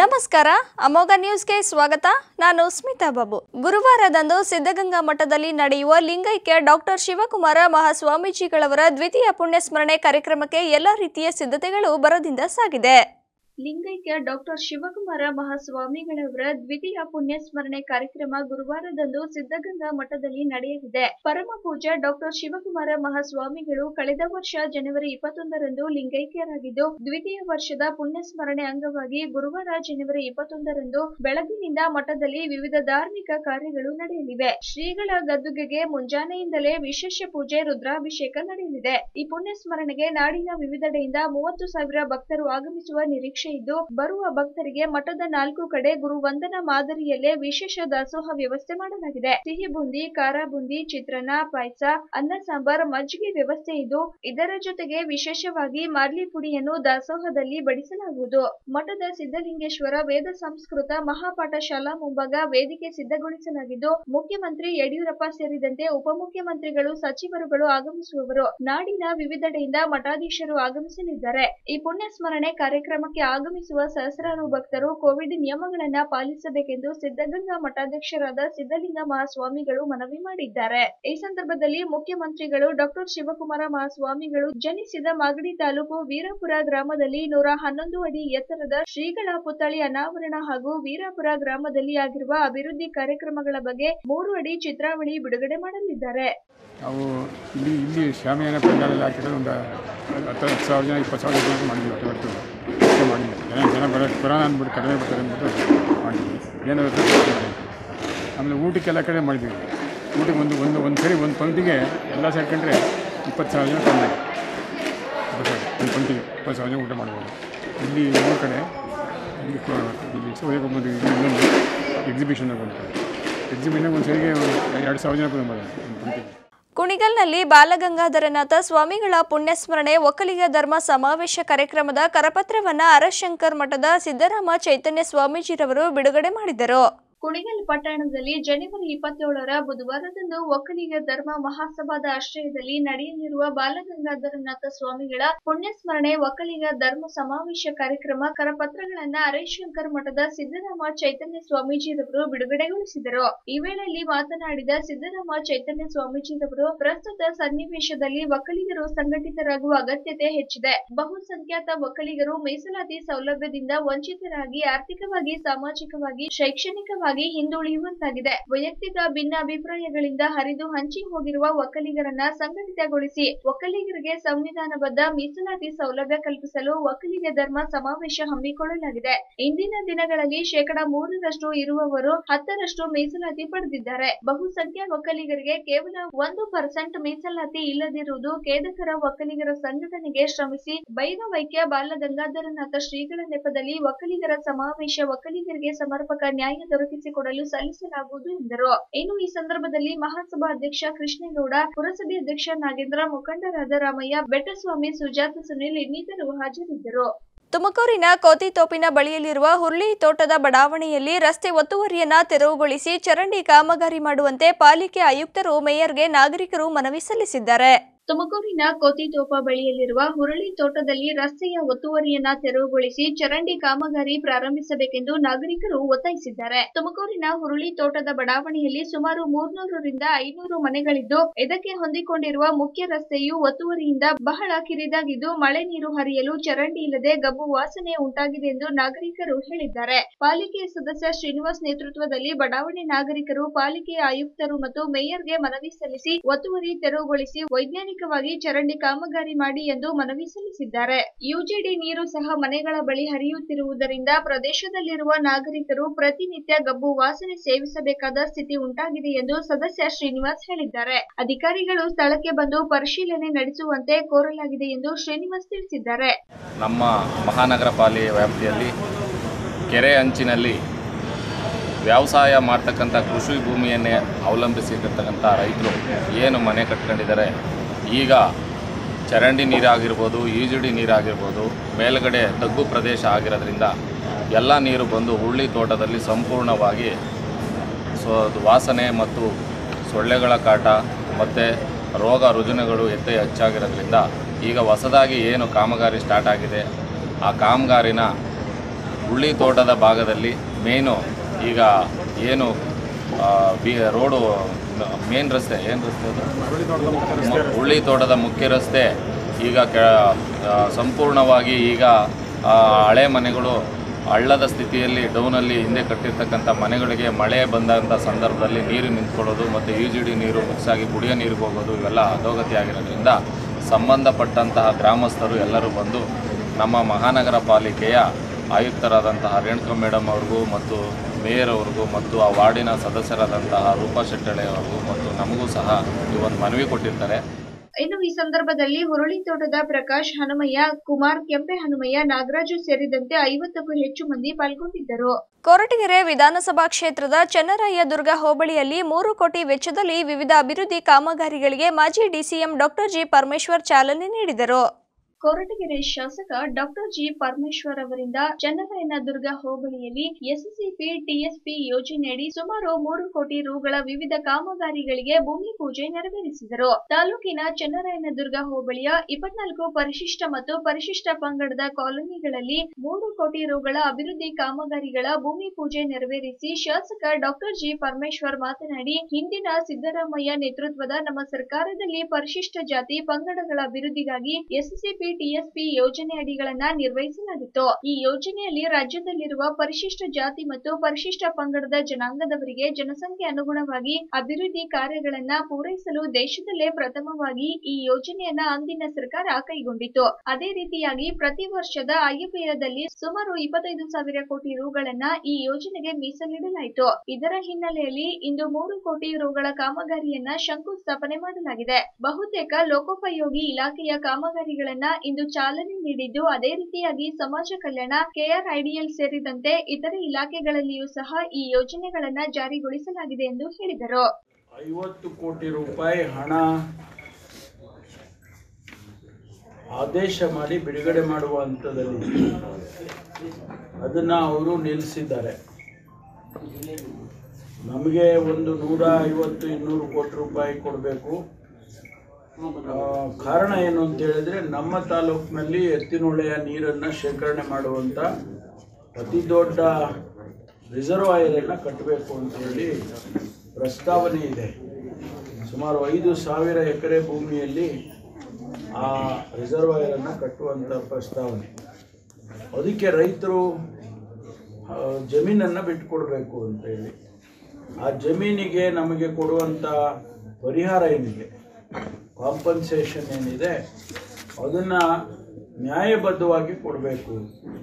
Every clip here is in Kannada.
ನಮಸ್ಕಾರ ಅಮೋಘ ನ್ಯೂಸ್ಗೆ ಸ್ವಾಗತ ನಾನು ಸ್ಮಿತಾ ಬಾಬು ಗುರುವಾರದಂದು ಸಿದ್ಧಗಂಗಾ ಮಠದಲ್ಲಿ ನಡೆಯುವ ಲಿಂಗೈಕ್ಯ ಡಾಕ್ಟರ್ ಶಿವಕುಮಾರ ಮಹಾಸ್ವಾಮೀಜಿಗಳವರ ದ್ವಿತೀಯ ಪುಣ್ಯಸ್ಮರಣೆ ಕಾರ್ಯಕ್ರಮಕ್ಕೆ ಎಲ್ಲ ರೀತಿಯ ಸಿದ್ಧತೆಗಳು ಭರದಿಂದ ಸಾಗಿದೆ ಲಿಂಗೈಕ್ಯ ಡಾಕ್ಟರ್ ಶಿವಕುಮಾರ ಮಹಾಸ್ವಾಮಿಗಳವರ ದ್ವಿತೀಯ ಪುಣ್ಯಸ್ಮರಣೆ ಕಾರ್ಯಕ್ರಮ ಗುರುವಾರದಂದು ಸಿದ್ಧಗಂಗಾ ಮಠದಲ್ಲಿ ನಡೆಯಲಿದೆ ಪರಮ ಪೂಜ್ಯ ಡಾಕ್ಟರ್ ಶಿವಕುಮಾರ ಮಹಾಸ್ವಾಮಿಗಳು ಕಳೆದ ವರ್ಷ ಜನವರಿ ಇಪ್ಪತ್ತೊಂದರಂದು ಲಿಂಗೈಕ್ಯರಾಗಿದ್ದು ದ್ವಿತೀಯ ವರ್ಷದ ಪುಣ್ಯಸ್ಮರಣೆ ಅಂಗವಾಗಿ ಗುರುವಾರ ಜನವರಿ ಇಪ್ಪತ್ತೊಂದರಂದು ಬೆಳಗಿನಿಂದ ಮಠದಲ್ಲಿ ವಿವಿಧ ಧಾರ್ಮಿಕ ಕಾರ್ಯಗಳು ನಡೆಯಲಿವೆ ಶ್ರೀಗಳ ಗದ್ದುಗೆಗೆ ಮುಂಜಾನೆಯಿಂದಲೇ ವಿಶೇಷ ಪೂಜೆ ರುದ್ರಾಭಿಷೇಕ ನಡೆಯಲಿದೆ ಈ ಪುಣ್ಯಸ್ಮರಣೆಗೆ ನಾಡಿನ ವಿವಿಧೆಡೆಯಿಂದ ಮೂವತ್ತು ಸಾವಿರ ಭಕ್ತರು ಆಗಮಿಸುವ ನಿರೀಕ್ಷೆ ಇದ್ದು ಬರುವ ಭಕ್ತರಿಗೆ ಮಠದ ನಾಲ್ಕು ಕಡೆ ಗುರು ವಂದನ ಮಾದರಿಯಲ್ಲೇ ವಿಶೇಷ ದಾಸೋಹ ವ್ಯವಸ್ಥೆ ಮಾಡಲಾಗಿದೆ ಸಿಹಿ ಬುಂದಿ ಖಾರ ಬುಂದಿ ಚಿತ್ರಾನ್ನ ಪಾಯಸ ಅನ್ನ ಸಾಂಬಾರ್ ಮಜ್ಜಿಗೆ ವ್ಯವಸ್ಥೆ ಇದ್ದು ಇದರ ಜೊತೆಗೆ ವಿಶೇಷವಾಗಿ ಮಾರ್ಲಿ ಪುಡಿಯನ್ನು ದಾಸೋಹದಲ್ಲಿ ಬಡಿಸಲಾಗುವುದು ಮಠದ ಸಿದ್ದಲಿಂಗೇಶ್ವರ ವೇದ ಸಂಸ್ಕೃತ ಮಹಾಪಾಠ ಶಾಲಾ ಮುಂಭಾಗ ವೇದಿಕೆ ಸಿದ್ಧಗೊಳಿಸಲಾಗಿದ್ದು ಮುಖ್ಯಮಂತ್ರಿ ಯಡಿಯೂರಪ್ಪ ಸೇರಿದಂತೆ ಉಪಮುಖ್ಯಮಂತ್ರಿಗಳು ಸಚಿವರುಗಳು ಆಗಮಿಸುವವರು ನಾಡಿನ ವಿವಿಧೆಡೆಯಿಂದ ಮಠಾಧೀಶರು ಆಗಮಿಸಲಿದ್ದಾರೆ ಈ ಪುಣ್ಯ ಸ್ಮರಣೆ ಕಾರ್ಯಕ್ರಮಕ್ಕೆ ಆಗಮಿಸುವ ಸಹಸ್ರಾರು ಭಕ್ತರು ಕೋವಿಡ್ ನಿಯಮಗಳನ್ನ ಪಾಲಿಸಬೇಕೆಂದು ಸಿದ್ಧಗಂಗಾ ಮಠಾಧ್ಯಕ್ಷರಾದ ಸಿದ್ದಲಿಂಗ ಮಹಾಸ್ವಾಮಿಗಳು ಮನವಿ ಮಾಡಿದ್ದಾರೆ ಈ ಸಂದರ್ಭದಲ್ಲಿ ಮುಖ್ಯಮಂತ್ರಿಗಳು ಡಾಕ್ಟರ್ ಶಿವಕುಮಾರ ಮಹಾಸ್ವಾಮಿಗಳು ಜನಿಸಿದ ಮಾಗಡಿ ತಾಲೂಕು ವೀರಾಪುರ ಗ್ರಾಮದಲ್ಲಿ ನೂರ ಹನ್ನೊಂದು ಅಡಿ ಎತ್ತರದ ಶ್ರೀಗಳ ಪುತ್ಥಳಿ ಅನಾವರಣ ಹಾಗೂ ವೀರಾಪುರ ಗ್ರಾಮದಲ್ಲಿ ಆಗಿರುವ ಅಭಿವೃದ್ಧಿ ಕಾರ್ಯಕ್ರಮಗಳ ಬಗ್ಗೆ ಮೂರು ಅಡಿ ಚಿತ್ರಾವಳಿ ಬಿಡುಗಡೆ ಮಾಡಲಿದ್ದಾರೆ ನಾವು ಇಲ್ಲಿ ಇಲ್ಲಿ ಶಾಮಿಯಾನ ಪೆಂಡಾಲೆಲ್ಲ ಹಾಕಿದ್ರೆ ಒಂದು ಹತ್ತು ಹತ್ತು ಸಾವಿರ ಜನ ಇಪ್ಪತ್ತು ಸಾವಿರ ಜನ ಮಾಡಿದ್ವಿ ಒಟ್ಟು ಒಟ್ಟು ಅಷ್ಟೇ ಮಾಡಿದ್ವಿ ಜನ ಜನ ಬರೋ ಕೊರೋನಾ ಅಂದ್ಬಿಟ್ಟು ಕಡಿಮೆ ಬರ್ತಾರೆ ಅಂದ್ಬಿಟ್ಟು ಮಾಡಿದ್ವಿ ಏನಾಗುತ್ತೆ ಮಾಡಿದ್ವಿ ಆಮೇಲೆ ಊಟಕ್ಕೆಲ್ಲ ಕಡೆ ಮಾಡಿದ್ವಿ ಊಟಕ್ಕೆ ಒಂದು ಒಂದು ಒಂದು ಸರಿ ಒಂದು ಪಂಕ್ತಿಗೆ ಎಲ್ಲ ಸೇರ್ಕೊಂಡ್ರೆ ಇಪ್ಪತ್ತು ಸಾವಿರ ಜನ ಕಮ್ಮಿ ಇಪ್ಪತ್ತು ಸಾವಿರ ಒಂದು ಪಂಕ್ತಿಗೆ ಇಪ್ಪತ್ತು ಸಾವಿರ ಜನ ಊಟ ಮಾಡ್ಬೋದು ಇಲ್ಲಿ ಮೂರು ಕಡೆ ಇಲ್ಲಿ ಕೊ- ಇಲ್ಲಿ ಸೂರ್ಯಕೊಂಬಂದು ಇನ್ನೊಂದು ಎಕ್ಸಿಬಿಷನ್ ಬಂತು ಎಕ್ಸಿಬಿಷನ್ ಒಂದು ಸರಿಗೆ ಎರಡು ಸಾವಿರ ಜನ ಕೂಡ ಮಾಡೋದು ಒಂದು ಪಂಕ್ತಿಗೆ ಕುಣಿಗಲ್ನಲ್ಲಿ ಬಾಲಗಂಗಾಧರನಾಥ ಸ್ವಾಮಿಗಳ ಪುಣ್ಯಸ್ಮರಣೆ ಒಕ್ಕಲಿಗ ಧರ್ಮ ಸಮಾವೇಶ ಕಾರ್ಯಕ್ರಮದ ಕರಪತ್ರವನ್ನ ಅರಶಂಕರ್ ಮಠದ ಸಿದ್ದರಾಮ ಚೈತನ್ಯ ಸ್ವಾಮೀಜಿರವರು ಬಿಡುಗಡೆ ಮಾಡಿದರು ಕುಣಿಗಲ್ ಪಟ್ಟಣದಲ್ಲಿ ಜನವರಿ ಇಪ್ಪತ್ತೇಳರ ಬುಧವಾರದಂದು ಒಕ್ಕಲಿಗ ಧರ್ಮ ಮಹಾಸಭಾದ ಆಶ್ರಯದಲ್ಲಿ ನಡೆಯಲಿರುವ ಬಾಲಗಂಗಾಧರನಾಥ ಸ್ವಾಮಿಗಳ ಪುಣ್ಯಸ್ಮರಣೆ ಒಕ್ಕಲಿಗ ಧರ್ಮ ಸಮಾವೇಶ ಕಾರ್ಯಕ್ರಮ ಕರಪತ್ರಗಳನ್ನ ಅರೈಶಂಕರ್ ಮಠದ ಸಿದ್ದರಾಮ ಚೈತನ್ಯ ಸ್ವಾಮೀಜಿರವರು ಬಿಡುಗಡೆಗೊಳಿಸಿದರು ಈ ವೇಳೆಯಲ್ಲಿ ಮಾತನಾಡಿದ ಸಿದ್ದರಾಮ ಚೈತನ್ಯ ಸ್ವಾಮೀಜಿರವರು ಪ್ರಸ್ತುತ ಸನ್ನಿವೇಶದಲ್ಲಿ ಒಕ್ಕಲಿಗರು ಸಂಘಟಿತರಾಗುವ ಅಗತ್ಯತೆ ಹೆಚ್ಚಿದೆ ಬಹುಸಂಖ್ಯಾತ ಒಕ್ಕಲಿಗರು ಮೀಸಲಾತಿ ಸೌಲಭ್ಯದಿಂದ ವಂಚಿತರಾಗಿ ಆರ್ಥಿಕವಾಗಿ ಸಾಮಾಜಿಕವಾಗಿ ಶೈಕ್ಷಣಿಕವಾಗಿ ಹಿಂದುಳಿಯುವಂತಾಗಿದೆ ವೈಯಕ್ತಿಕ ಭಿನ್ನಾಭಿಪ್ರಾಯಗಳಿಂದ ಹರಿದು ಹಂಚಿ ಹೋಗಿರುವ ಒಕ್ಕಲಿಗರನ್ನ ಸಂಘಟಿತಗೊಳಿಸಿ ಒಕ್ಕಲಿಗರಿಗೆ ಸಂವಿಧಾನಬದ್ಧ ಮೀಸಲಾತಿ ಸೌಲಭ್ಯ ಕಲ್ಪಿಸಲು ಒಕ್ಕಲಿಗ ಧರ್ಮ ಸಮಾವೇಶ ಹಮ್ಮಿಕೊಳ್ಳಲಾಗಿದೆ ಇಂದಿನ ದಿನಗಳಲ್ಲಿ ಶೇಕಡ ಮೂರರಷ್ಟು ಇರುವವರು ಹತ್ತರಷ್ಟು ಮೀಸಲಾತಿ ಪಡೆದಿದ್ದಾರೆ ಬಹುಸಂಖ್ಯಾ ಒಕ್ಕಲಿಗರಿಗೆ ಕೇವಲ ಒಂದು ಪರ್ಸೆಂಟ್ ಮೀಸಲಾತಿ ಇಲ್ಲದಿರುವುದು ಖೇದಕರ ಒಕ್ಕಲಿಗರ ಸಂಘಟನೆಗೆ ಶ್ರಮಿಸಿ ಭೈರವೈಕ್ಯ ಬಾಲಗಂಗಾಧರನಾಥ ಶ್ರೀಗಳ ನೆಪದಲ್ಲಿ ಒಕ್ಕಲಿಗರ ಸಮಾವೇಶ ಒಕ್ಕಲಿಗರಿಗೆ ಸಮರ್ಪಕ ನ್ಯಾಯ ದೊರಕಿಸಿಕೊಡಲು ಸಲ್ಲಿಸಲಾಗುವುದು ಎಂದರು ಇನ್ನು ಈ ಸಂದರ್ಭದಲ್ಲಿ ಮಹಾಸಭಾ ಅಧ್ಯಕ್ಷ ಕೃಷ್ಣೇಗೌಡ ಪುರಸಭೆ ಅಧ್ಯಕ್ಷ ನಾಗೇಂದ್ರ ಮುಖಂಡರಾದ ರಾಮಯ್ಯ ಬೆಟ್ಟಸ್ವಾಮಿ ಸುಜಾತ ಸುನಿಲ್ ಇನ್ನಿತರು ಹಾಜರಿದ್ದರು ತುಮಕೂರಿನ ಕೋತಿತೋಪಿನ ಬಳಿಯಲ್ಲಿರುವ ಹುರ್ಲಿ ತೋಟದ ಬಡಾವಣೆಯಲ್ಲಿ ರಸ್ತೆ ಒತ್ತುವರಿಯನ್ನ ತೆರವುಗೊಳಿಸಿ ಚರಂಡಿ ಕಾಮಗಾರಿ ಮಾಡುವಂತೆ ಪಾಲಿಕೆ ಆಯುಕ್ತರು ಮೇಯರ್ಗೆ ನಾಗರಿಕರು ಮನವಿ ಸಲ್ಲಿಸಿದ್ದಾರೆ ತುಮಕೂರಿನ ಕೋತಿತೋಪ ಬಳಿಯಲ್ಲಿರುವ ಹುರಳಿ ತೋಟದಲ್ಲಿ ರಸ್ತೆಯ ಒತ್ತುವರಿಯನ್ನ ತೆರವುಗೊಳಿಸಿ ಚರಂಡಿ ಕಾಮಗಾರಿ ಪ್ರಾರಂಭಿಸಬೇಕೆಂದು ನಾಗರಿಕರು ಒತ್ತಾಯಿಸಿದ್ದಾರೆ ತುಮಕೂರಿನ ಹುರುಳಿ ತೋಟದ ಬಡಾವಣೆಯಲ್ಲಿ ಸುಮಾರು ಮೂರ್ನೂರರಿಂದ ಐನೂರು ಮನೆಗಳಿದ್ದು ಇದಕ್ಕೆ ಹೊಂದಿಕೊಂಡಿರುವ ಮುಖ್ಯ ರಸ್ತೆಯು ಒತ್ತುವರಿಯಿಂದ ಬಹಳ ಕಿರಿದಾಗಿದ್ದು ಮಳೆ ನೀರು ಹರಿಯಲು ಚರಂಡಿ ಇಲ್ಲದೆ ಗಬ್ಬು ವಾಸನೆ ಉಂಟಾಗಿದೆ ಎಂದು ನಾಗರಿಕರು ಹೇಳಿದ್ದಾರೆ ಪಾಲಿಕೆ ಸದಸ್ಯ ಶ್ರೀನಿವಾಸ್ ನೇತೃತ್ವದಲ್ಲಿ ಬಡಾವಣೆ ನಾಗರಿಕರು ಪಾಲಿಕೆ ಆಯುಕ್ತರು ಮತ್ತು ಮೇಯರ್ಗೆ ಮನವಿ ಸಲ್ಲಿಸಿ ಒತ್ತುವರಿ ತೆರವುಗೊಳಿಸಿ ವೈಜ್ಞಾನಿಕವಾಗಿ ಚರಂಡಿ ಕಾಮಗಾರಿ ಮಾಡಿ ಎಂದು ಮನವಿ ಸಲ್ಲಿಸಿದ್ದಾರೆ ಯುಜಿಡಿ ನೀರು ಸಹ ಮನೆಗಳ ಬಳಿ ಹರಿಯುತ್ತಿರುವುದರಿಂದ ಪ್ರದೇಶದಲ್ಲಿರುವ ನಾಗರಿಕರು ಪ್ರತಿನಿತ್ಯ ಗಬ್ಬು ವಾಸನೆ ಸೇವಿಸಬೇಕಾದ ಸ್ಥಿತಿ ಉಂಟಾಗಿದೆ ಎಂದು ಸದಸ್ಯ ಶ್ರೀನಿವಾಸ್ ಹೇಳಿದ್ದಾರೆ ಅಧಿಕಾರಿಗಳು ಸ್ಥಳಕ್ಕೆ ಬಂದು ಪರಿಶೀಲನೆ ನಡೆಸುವಂತೆ ಕೋರಲಾಗಿದೆ ಎಂದು ಶ್ರೀನಿವಾಸ್ ತಿಳಿಸಿದ್ದಾರೆ ನಮ್ಮ ಮಹಾನಗರ ಪಾಲಿಕೆ ವ್ಯಾಪ್ತಿಯಲ್ಲಿ ಕೆರೆ ಅಂಚಿನಲ್ಲಿ ವ್ಯವಸಾಯ ಮಾಡ್ತಕ್ಕಂಥ ಕೃಷಿ ಭೂಮಿಯನ್ನೇ ಅವಲಂಬಿಸಿರ್ತಕ್ಕಂಥ ರೈತರು ಏನು ಮನೆ ಕಟ್ಕೊಂಡಿದ್ದಾರೆ ಈಗ ಚರಂಡಿ ನೀರಾಗಿರ್ಬೋದು ಈಜುಡಿ ನೀರಾಗಿರ್ಬೋದು ಮೇಲ್ಗಡೆ ತಗ್ಗು ಪ್ರದೇಶ ಆಗಿರೋದ್ರಿಂದ ಎಲ್ಲ ನೀರು ಬಂದು ಹುಳ್ಳಿ ತೋಟದಲ್ಲಿ ಸಂಪೂರ್ಣವಾಗಿ ಸೊ ಅದು ವಾಸನೆ ಮತ್ತು ಸೊಳ್ಳೆಗಳ ಕಾಟ ಮತ್ತು ರೋಗ ರುಜಿನಗಳು ಎತ್ತೆ ಹೆಚ್ಚಾಗಿರೋದ್ರಿಂದ ಈಗ ಹೊಸದಾಗಿ ಏನು ಕಾಮಗಾರಿ ಸ್ಟಾರ್ಟ್ ಆಗಿದೆ ಆ ಕಾಮಗಾರಿನ ಉಳ್ಳಿ ತೋಟದ ಭಾಗದಲ್ಲಿ ಮೇನು ಈಗ ಏನು ಆ, ಬಿ ರೋಡು ಮೇನ್ ರಸ್ತೆ ಏನು ರಸ್ತೆ ಅದು ಮ- ಉಳ್ಳಿ ತೋಟದ ಮುಖ್ಯ ರಸ್ತೆ ಈಗ ಕೆ ಆ, ಸಂಪೂರ್ಣವಾಗಿ ಈಗ ಆ, ಹಳೆ ಮನೆಗಳು ಹಳ್ಳದ ಸ್ಥಿತಿಯಲ್ಲಿ ಡೌನಲ್ಲಿ ಹಿಂದೆ ಕಟ್ಟಿರ್ತಕ್ಕಂಥ ಮನೆಗಳಿಗೆ ಮಳೆ ಬಂದಂಥ ಸಂದರ್ಭದಲ್ಲಿ ನೀರು ನಿಂತ್ಕೊಳ್ಳೋದು ಮತ್ತು ಯು ಜಿ ಡಿ ನೀರು ಮಿಕ್ಸ್ ಆಗಿ ಕುಡಿಯೋ ನೀರಿಗೆ ಹೋಗೋದು ಇವೆಲ್ಲ ಅಧೋಗತಿ ಆಗಿರೋದ್ರಿಂದ ಸಂಬಂಧಪಟ್ಟಂತಹ ಗ್ರಾಮಸ್ಥರು ಎಲ್ಲರೂ ಬಂದು ನಮ್ಮ ಮಹಾನಗರ ಪಾಲಿಕೆಯ ಆಯುಕ್ತರಾದಂತಹ ರೇಣುಕಾ ಮೇಡಮ್ ಅವ್ರಿಗೂ ಮತ್ತು ಮೇಯರ್ ಅವ್ರಿಗೂ ಮತ್ತು ಆ ವಾರ್ಡಿನ ಸದಸ್ಯರಾದಂತಹ ರೂಪಾ ಶೆಟ್ಟಳೆ ಅವ್ರಿಗೂ ಮತ್ತು ನಮಗೂ ಸಹ ಈ ಒಂದು ಮನವಿ ಕೊಟ್ಟಿರ್ತಾರೆ ಇನ್ನು ಈ ಸಂದರ್ಭದಲ್ಲಿ ಹುರುಳಿ ತೋಟದ ಪ್ರಕಾಶ್ ಹನುಮಯ್ಯ ಕುಮಾರ್ ಕೆಂಪೆ ಹನುಮಯ್ಯ ನಾಗರಾಜು ಸೇರಿದಂತೆ ಐವತ್ತಕ್ಕೂ ಹೆಚ್ಚು ಮಂದಿ ಪಾಲ್ಗೊಂಡಿದ್ದರು ಕೊರಟಗೆರೆ ವಿಧಾನಸಭಾ ಕ್ಷೇತ್ರದ ಚನ್ನರಾಯದುರ್ಗ ಹೋಬಳಿಯಲ್ಲಿ ಮೂರು ಕೋಟಿ ವೆಚ್ಚದಲ್ಲಿ ವಿವಿಧ ಅಭಿವೃದ್ಧಿ ಕಾಮಗಾರಿಗಳಿಗೆ ಮಾಜಿ ಡಿಸಿಎಂ ಡಾಕ್ಟರ್ ಜಿ ಪರಮೇಶ್ವರ್ ಚಾಲನೆ ನೀಡಿದರು ಕೊರಟಗೆರೆ ಶಾಸಕ ಡಾಕ್ಟರ್ ಜಿ ಪರಮೇಶ್ವರ್ ಅವರಿಂದ ಚನ್ನರಾಯನದುರ್ಗ ಹೋಬಳಿಯಲ್ಲಿ ಎಸ್ಸಿಪಿ ಟಿಎಸ್ಪಿ ಯೋಜನೆಯಡಿ ಸುಮಾರು ಮೂರು ಕೋಟಿ ರುಗಳ ವಿವಿಧ ಕಾಮಗಾರಿಗಳಿಗೆ ಭೂಮಿ ಪೂಜೆ ನೆರವೇರಿಸಿದರು ತಾಲೂಕಿನ ಚನ್ನರಾಯನದುರ್ಗ ಹೋಬಳಿಯ ಇಪ್ಪತ್ನಾಲ್ಕು ಪರಿಶಿಷ್ಟ ಮತ್ತು ಪರಿಶಿಷ್ಟ ಪಂಗಡದ ಕಾಲೋನಿಗಳಲ್ಲಿ ಮೂರು ಕೋಟಿ ರುಗಳ ಅಭಿವೃದ್ಧಿ ಕಾಮಗಾರಿಗಳ ಭೂಮಿ ಪೂಜೆ ನೆರವೇರಿಸಿ ಶಾಸಕ ಡಾಕ್ಟರ್ ಜಿ ಪರಮೇಶ್ವರ್ ಮಾತನಾಡಿ ಹಿಂದಿನ ಸಿದ್ದರಾಮಯ್ಯ ನೇತೃತ್ವದ ನಮ್ಮ ಸರ್ಕಾರದಲ್ಲಿ ಪರಿಶಿಷ್ಟ ಜಾತಿ ಪಂಗಡಗಳ ಅಭಿವೃದ್ಧಿಗಾಗಿ ಎಸ್ಸಿಪಿ ಟಿಎಸ್ಪಿ ಯೋಜನೆ ಅಡಿಗಳನ್ನ ನಿರ್ವಹಿಸಲಾಗಿತ್ತು ಈ ಯೋಜನೆಯಲ್ಲಿ ರಾಜ್ಯದಲ್ಲಿರುವ ಪರಿಶಿಷ್ಟ ಜಾತಿ ಮತ್ತು ಪರಿಶಿಷ್ಟ ಪಂಗಡದ ಜನಾಂಗದವರಿಗೆ ಜನಸಂಖ್ಯೆ ಅನುಗುಣವಾಗಿ ಅಭಿವೃದ್ಧಿ ಕಾರ್ಯಗಳನ್ನ ಪೂರೈಸಲು ದೇಶದಲ್ಲೇ ಪ್ರಥಮವಾಗಿ ಈ ಯೋಜನೆಯನ್ನ ಅಂದಿನ ಸರ್ಕಾರ ಕೈಗೊಂಡಿತು ಅದೇ ರೀತಿಯಾಗಿ ಪ್ರತಿ ವರ್ಷದ ಆಯವ್ಯಯದಲ್ಲಿ ಸುಮಾರು ಇಪ್ಪತ್ತೈದು ಸಾವಿರ ಕೋಟಿ ರುಗಳನ್ನ ಈ ಯೋಜನೆಗೆ ಮೀಸಲಿಡಲಾಯಿತು ಇದರ ಹಿನ್ನೆಲೆಯಲ್ಲಿ ಇಂದು ಮೂರು ಕೋಟಿ ರುಗಳ ಕಾಮಗಾರಿಯನ್ನ ಶಂಕುಸ್ಥಾಪನೆ ಮಾಡಲಾಗಿದೆ ಬಹುತೇಕ ಲೋಕೋಪಯೋಗಿ ಇಲಾಖೆಯ ಕಾಮಗಾರಿಗಳನ್ನ ಇಂದು ಚಾಲನೆ ನೀಡಿದ್ದು ಅದೇ ರೀತಿಯಾಗಿ ಸಮಾಜ ಕಲ್ಯಾಣ ಕೆಆರ್ಐಡಿಎಲ್ ಸೇರಿದಂತೆ ಇತರೆ ಇಲಾಖೆಗಳಲ್ಲಿಯೂ ಸಹ ಈ ಯೋಜನೆಗಳನ್ನ ಜಾರಿಗೊಳಿಸಲಾಗಿದೆ ಎಂದು ಹೇಳಿದರು ಐವತ್ತು ಕೋಟಿ ರೂಪಾಯಿ ಹಣ ಆದೇಶ ಮಾಡಿ ಬಿಡುಗಡೆ ಮಾಡುವ ಹಂತದಲ್ಲಿ ಅದನ್ನು ಅವರು ನಿಲ್ಲಿಸಿದ್ದಾರೆ ನಮಗೆ ಒಂದು ನೂರ ಐವತ್ತು ಇನ್ನೂರು ಕೋಟಿ ರೂಪಾಯಿ ಕೊಡಬೇಕು ಕಾರಣ ಏನು ಅಂತ ಹೇಳಿದ್ರೆ ನಮ್ಮ ತಾಲೂಕಿನಲ್ಲಿ ಎತ್ತಿನೊಳೆಯ ನೀರನ್ನು ಶೇಖರಣೆ ಮಾಡುವಂಥ ಅತಿ ದೊಡ್ಡ ರಿಸರ್ವಾಯರನ್ನು ಕಟ್ಟಬೇಕು ಅಂತ ಹೇಳಿ ಪ್ರಸ್ತಾವನೆ ಇದೆ ಸುಮಾರು ಐದು ಸಾವಿರ ಎಕರೆ ಭೂಮಿಯಲ್ಲಿ ಆ ರಿಸರ್ವಾಯರನ್ನು ಕಟ್ಟುವಂಥ ಪ್ರಸ್ತಾವನೆ ಅದಕ್ಕೆ ರೈತರು ಆ, ಜಮೀನನ್ನು ಬಿಟ್ಟುಕೊಡ್ಬೇಕು ಅಂತ ಹೇಳಿ ಆ ಜಮೀನಿಗೆ ನಮಗೆ ಕೊಡುವಂಥ ಪರಿಹಾರ ಏನಿದೆ ಕಾಂಪನ್ಸೇಷನ್ ಏನಿದೆ ಅದನ್ನು ನ್ಯಾಯಬದ್ಧವಾಗಿ ಕೊಡಬೇಕು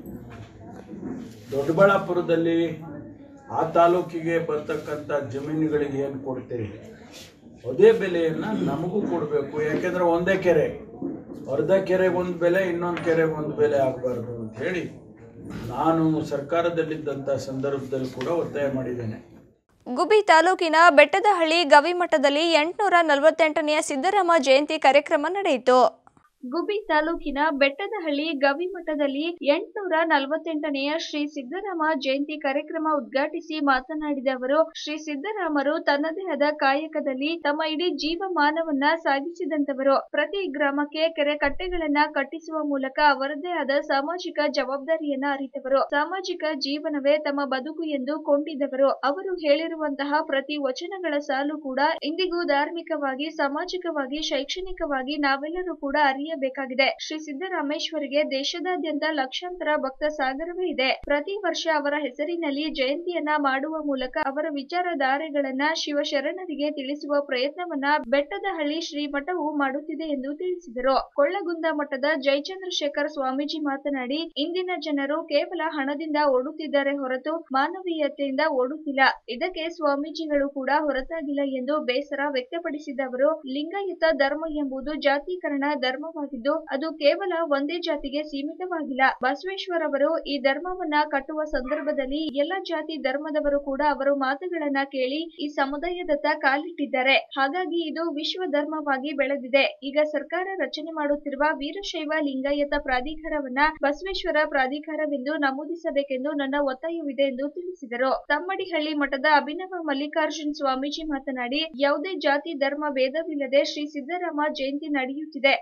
ದೊಡ್ಡಬಳ್ಳಾಪುರದಲ್ಲಿ ಆ ತಾಲೂಕಿಗೆ ಬರ್ತಕ್ಕಂಥ ಜಮೀನುಗಳಿಗೆ ಏನು ಕೊಡ್ತೀರಿ ಅದೇ ಬೆಲೆಯನ್ನು ನಮಗೂ ಕೊಡಬೇಕು ಯಾಕೆಂದರೆ ಒಂದೇ ಕೆರೆ ಅರ್ಧ ಕೆರೆಗೆ ಒಂದು ಬೆಲೆ ಇನ್ನೊಂದು ಕೆರೆಗೆ ಒಂದು ಬೆಲೆ ಆಗಬಾರ್ದು ಅಂತ ಹೇಳಿ ನಾನು ಸರ್ಕಾರದಲ್ಲಿದ್ದಂಥ ಸಂದರ್ಭದಲ್ಲಿ ಕೂಡ ಒತ್ತಾಯ ಮಾಡಿದ್ದೇನೆ ಗುಬಿ ತಾಲೂಕಿನ ಬೆಟ್ಟದಹಳ್ಳಿ ಗವಿಮಠದಲ್ಲಿ ಎಂಟುನೂರ ನಲವತ್ತೆಂಟನೆಯ ಸಿದ್ದರಾಮ ಜಯಂತಿ ಕಾರ್ಯಕ್ರಮ ನಡೆಯಿತು ಗುಬಿ ತಾಲೂಕಿನ ಬೆಟ್ಟದಹಳ್ಳಿ ಗವಿಮಠದಲ್ಲಿ ಎಂಟುನೂರ ನಲವತ್ತೆಂಟನೆಯ ಶ್ರೀ ಸಿದ್ದರಾಮ ಜಯಂತಿ ಕಾರ್ಯಕ್ರಮ ಉದ್ಘಾಟಿಸಿ ಮಾತನಾಡಿದ ಅವರು ಶ್ರೀ ಸಿದ್ದರಾಮರು ತನ್ನದೇ ಆದ ಕಾಯಕದಲ್ಲಿ ತಮ್ಮ ಇಡೀ ಜೀವಮಾನವನ್ನ ಸಾಗಿಸಿದಂತವರು ಪ್ರತಿ ಗ್ರಾಮಕ್ಕೆ ಕೆರೆ ಕಟ್ಟೆಗಳನ್ನ ಕಟ್ಟಿಸುವ ಮೂಲಕ ಅವರದೇ ಆದ ಸಾಮಾಜಿಕ ಜವಾಬ್ದಾರಿಯನ್ನ ಅರಿತವರು ಸಾಮಾಜಿಕ ಜೀವನವೇ ತಮ್ಮ ಬದುಕು ಎಂದು ಕೊಂಡಿದ್ದವರು ಅವರು ಹೇಳಿರುವಂತಹ ಪ್ರತಿ ವಚನಗಳ ಸಾಲು ಕೂಡ ಇಂದಿಗೂ ಧಾರ್ಮಿಕವಾಗಿ ಸಾಮಾಜಿಕವಾಗಿ ಶೈಕ್ಷಣಿಕವಾಗಿ ನಾವೆಲ್ಲರೂ ಕೂಡ ಅರಿಯಬೇಕಾಗಿದೆ ಶ್ರೀ ಸಿದ್ದರಾಮೇಶ್ವರಿಗೆ ದೇಶದಾದ್ಯಂತ ಲಕ್ಷಾಂತರ ಭಕ್ತ ಸಾಗರವೇ ಇದೆ ಪ್ರತಿ ವರ್ಷ ಅವರ ಹೆಸರಿನಲ್ಲಿ ಜಯಂತಿಯನ್ನ ಮಾಡುವ ಮೂಲಕ ಅವರ ವಿಚಾರಧಾರೆಗಳನ್ನ ಶಿವಶರಣರಿಗೆ ತಿಳಿಸುವ ಪ್ರಯತ್ನವನ್ನ ಬೆಟ್ಟದಹಳ್ಳಿ ಶ್ರೀ ಮಠವು ಮಾಡುತ್ತಿದೆ ಎಂದು ತಿಳಿಸಿದರು ಕೊಳ್ಳಗುಂದ ಮಠದ ಜಯಚಂದ್ರಶೇಖರ್ ಸ್ವಾಮೀಜಿ ಮಾತನಾಡಿ ಇಂದಿನ ಜನರು ಕೇವಲ ಹಣದಿಂದ ಓಡುತ್ತಿದ್ದಾರೆ ಹೊರತು ಮಾನವೀಯತೆಯಿಂದ ಓಡುತ್ತಿಲ್ಲ ಇದಕ್ಕೆ ಸ್ವಾಮೀಜಿಗಳು ಕೂಡ ಹೊರತಾಗಿಲ್ಲ ಎಂದು ಬೇಸರ ವ್ಯಕ್ತಪಡಿಸಿದ ಅವರು ಲಿಂಗಾಯತ ಧರ್ಮ ಎಂಬುದು ಜಾತೀಕರಣ ಧರ್ಮವಾಗಿದ್ದು ಅದು ಕೇವಲ ಒಂದೇ ಜಾತಿಗೆ ಸೀಮಿತವಾಗಿಲ್ಲ ಬಸವೇಶ್ವರ ಅವರು ಈ ಧರ್ಮವನ್ನ ಕಟ್ಟುವ ಸಂದರ್ಭದಲ್ಲಿ ಎಲ್ಲ ಜಾತಿ ಧರ್ಮದವರು ಕೂಡ ಅವರ ಮಾತುಗಳನ್ನ ಕೇಳಿ ಈ ಸಮುದಾಯದತ್ತ ಕಾಲಿಟ್ಟಿದ್ದಾರೆ ಹಾಗಾಗಿ ಇದು ವಿಶ್ವ ಧರ್ಮವಾಗಿ ಬೆಳೆದಿದೆ ಈಗ ಸರ್ಕಾರ ರಚನೆ ಮಾಡುತ್ತಿರುವ ವೀರಶೈವ ಲಿಂಗಾಯತ ಪ್ರಾಧಿಕಾರವನ್ನ ಬಸವೇಶ್ವರ ಪ್ರಾಧಿಕಾರವೆಂದು ನಮೂದಿಸಬೇಕೆಂದು ನನ್ನ ಒತ್ತಾಯವಿದೆ ಎಂದು ತಿಳಿಸಿದರು ತಮ್ಮಡಿಹಳ್ಳಿ ಮಠದ ಅಭಿನವ ಮಲ್ಲಿಕಾರ್ಜುನ್ ಸ್ವಾಮೀಜಿ ಮಾತನಾಡಿ ಯಾವುದೇ ಜಾತಿ ಧರ್ಮ ಭೇದವಿಲ್ಲದೆ ಶ್ರೀ ಸಿದ್ದರಾಮ ಜಯಂತಿ ನಡೆಯುತ್ತಿದೆ ಅವರ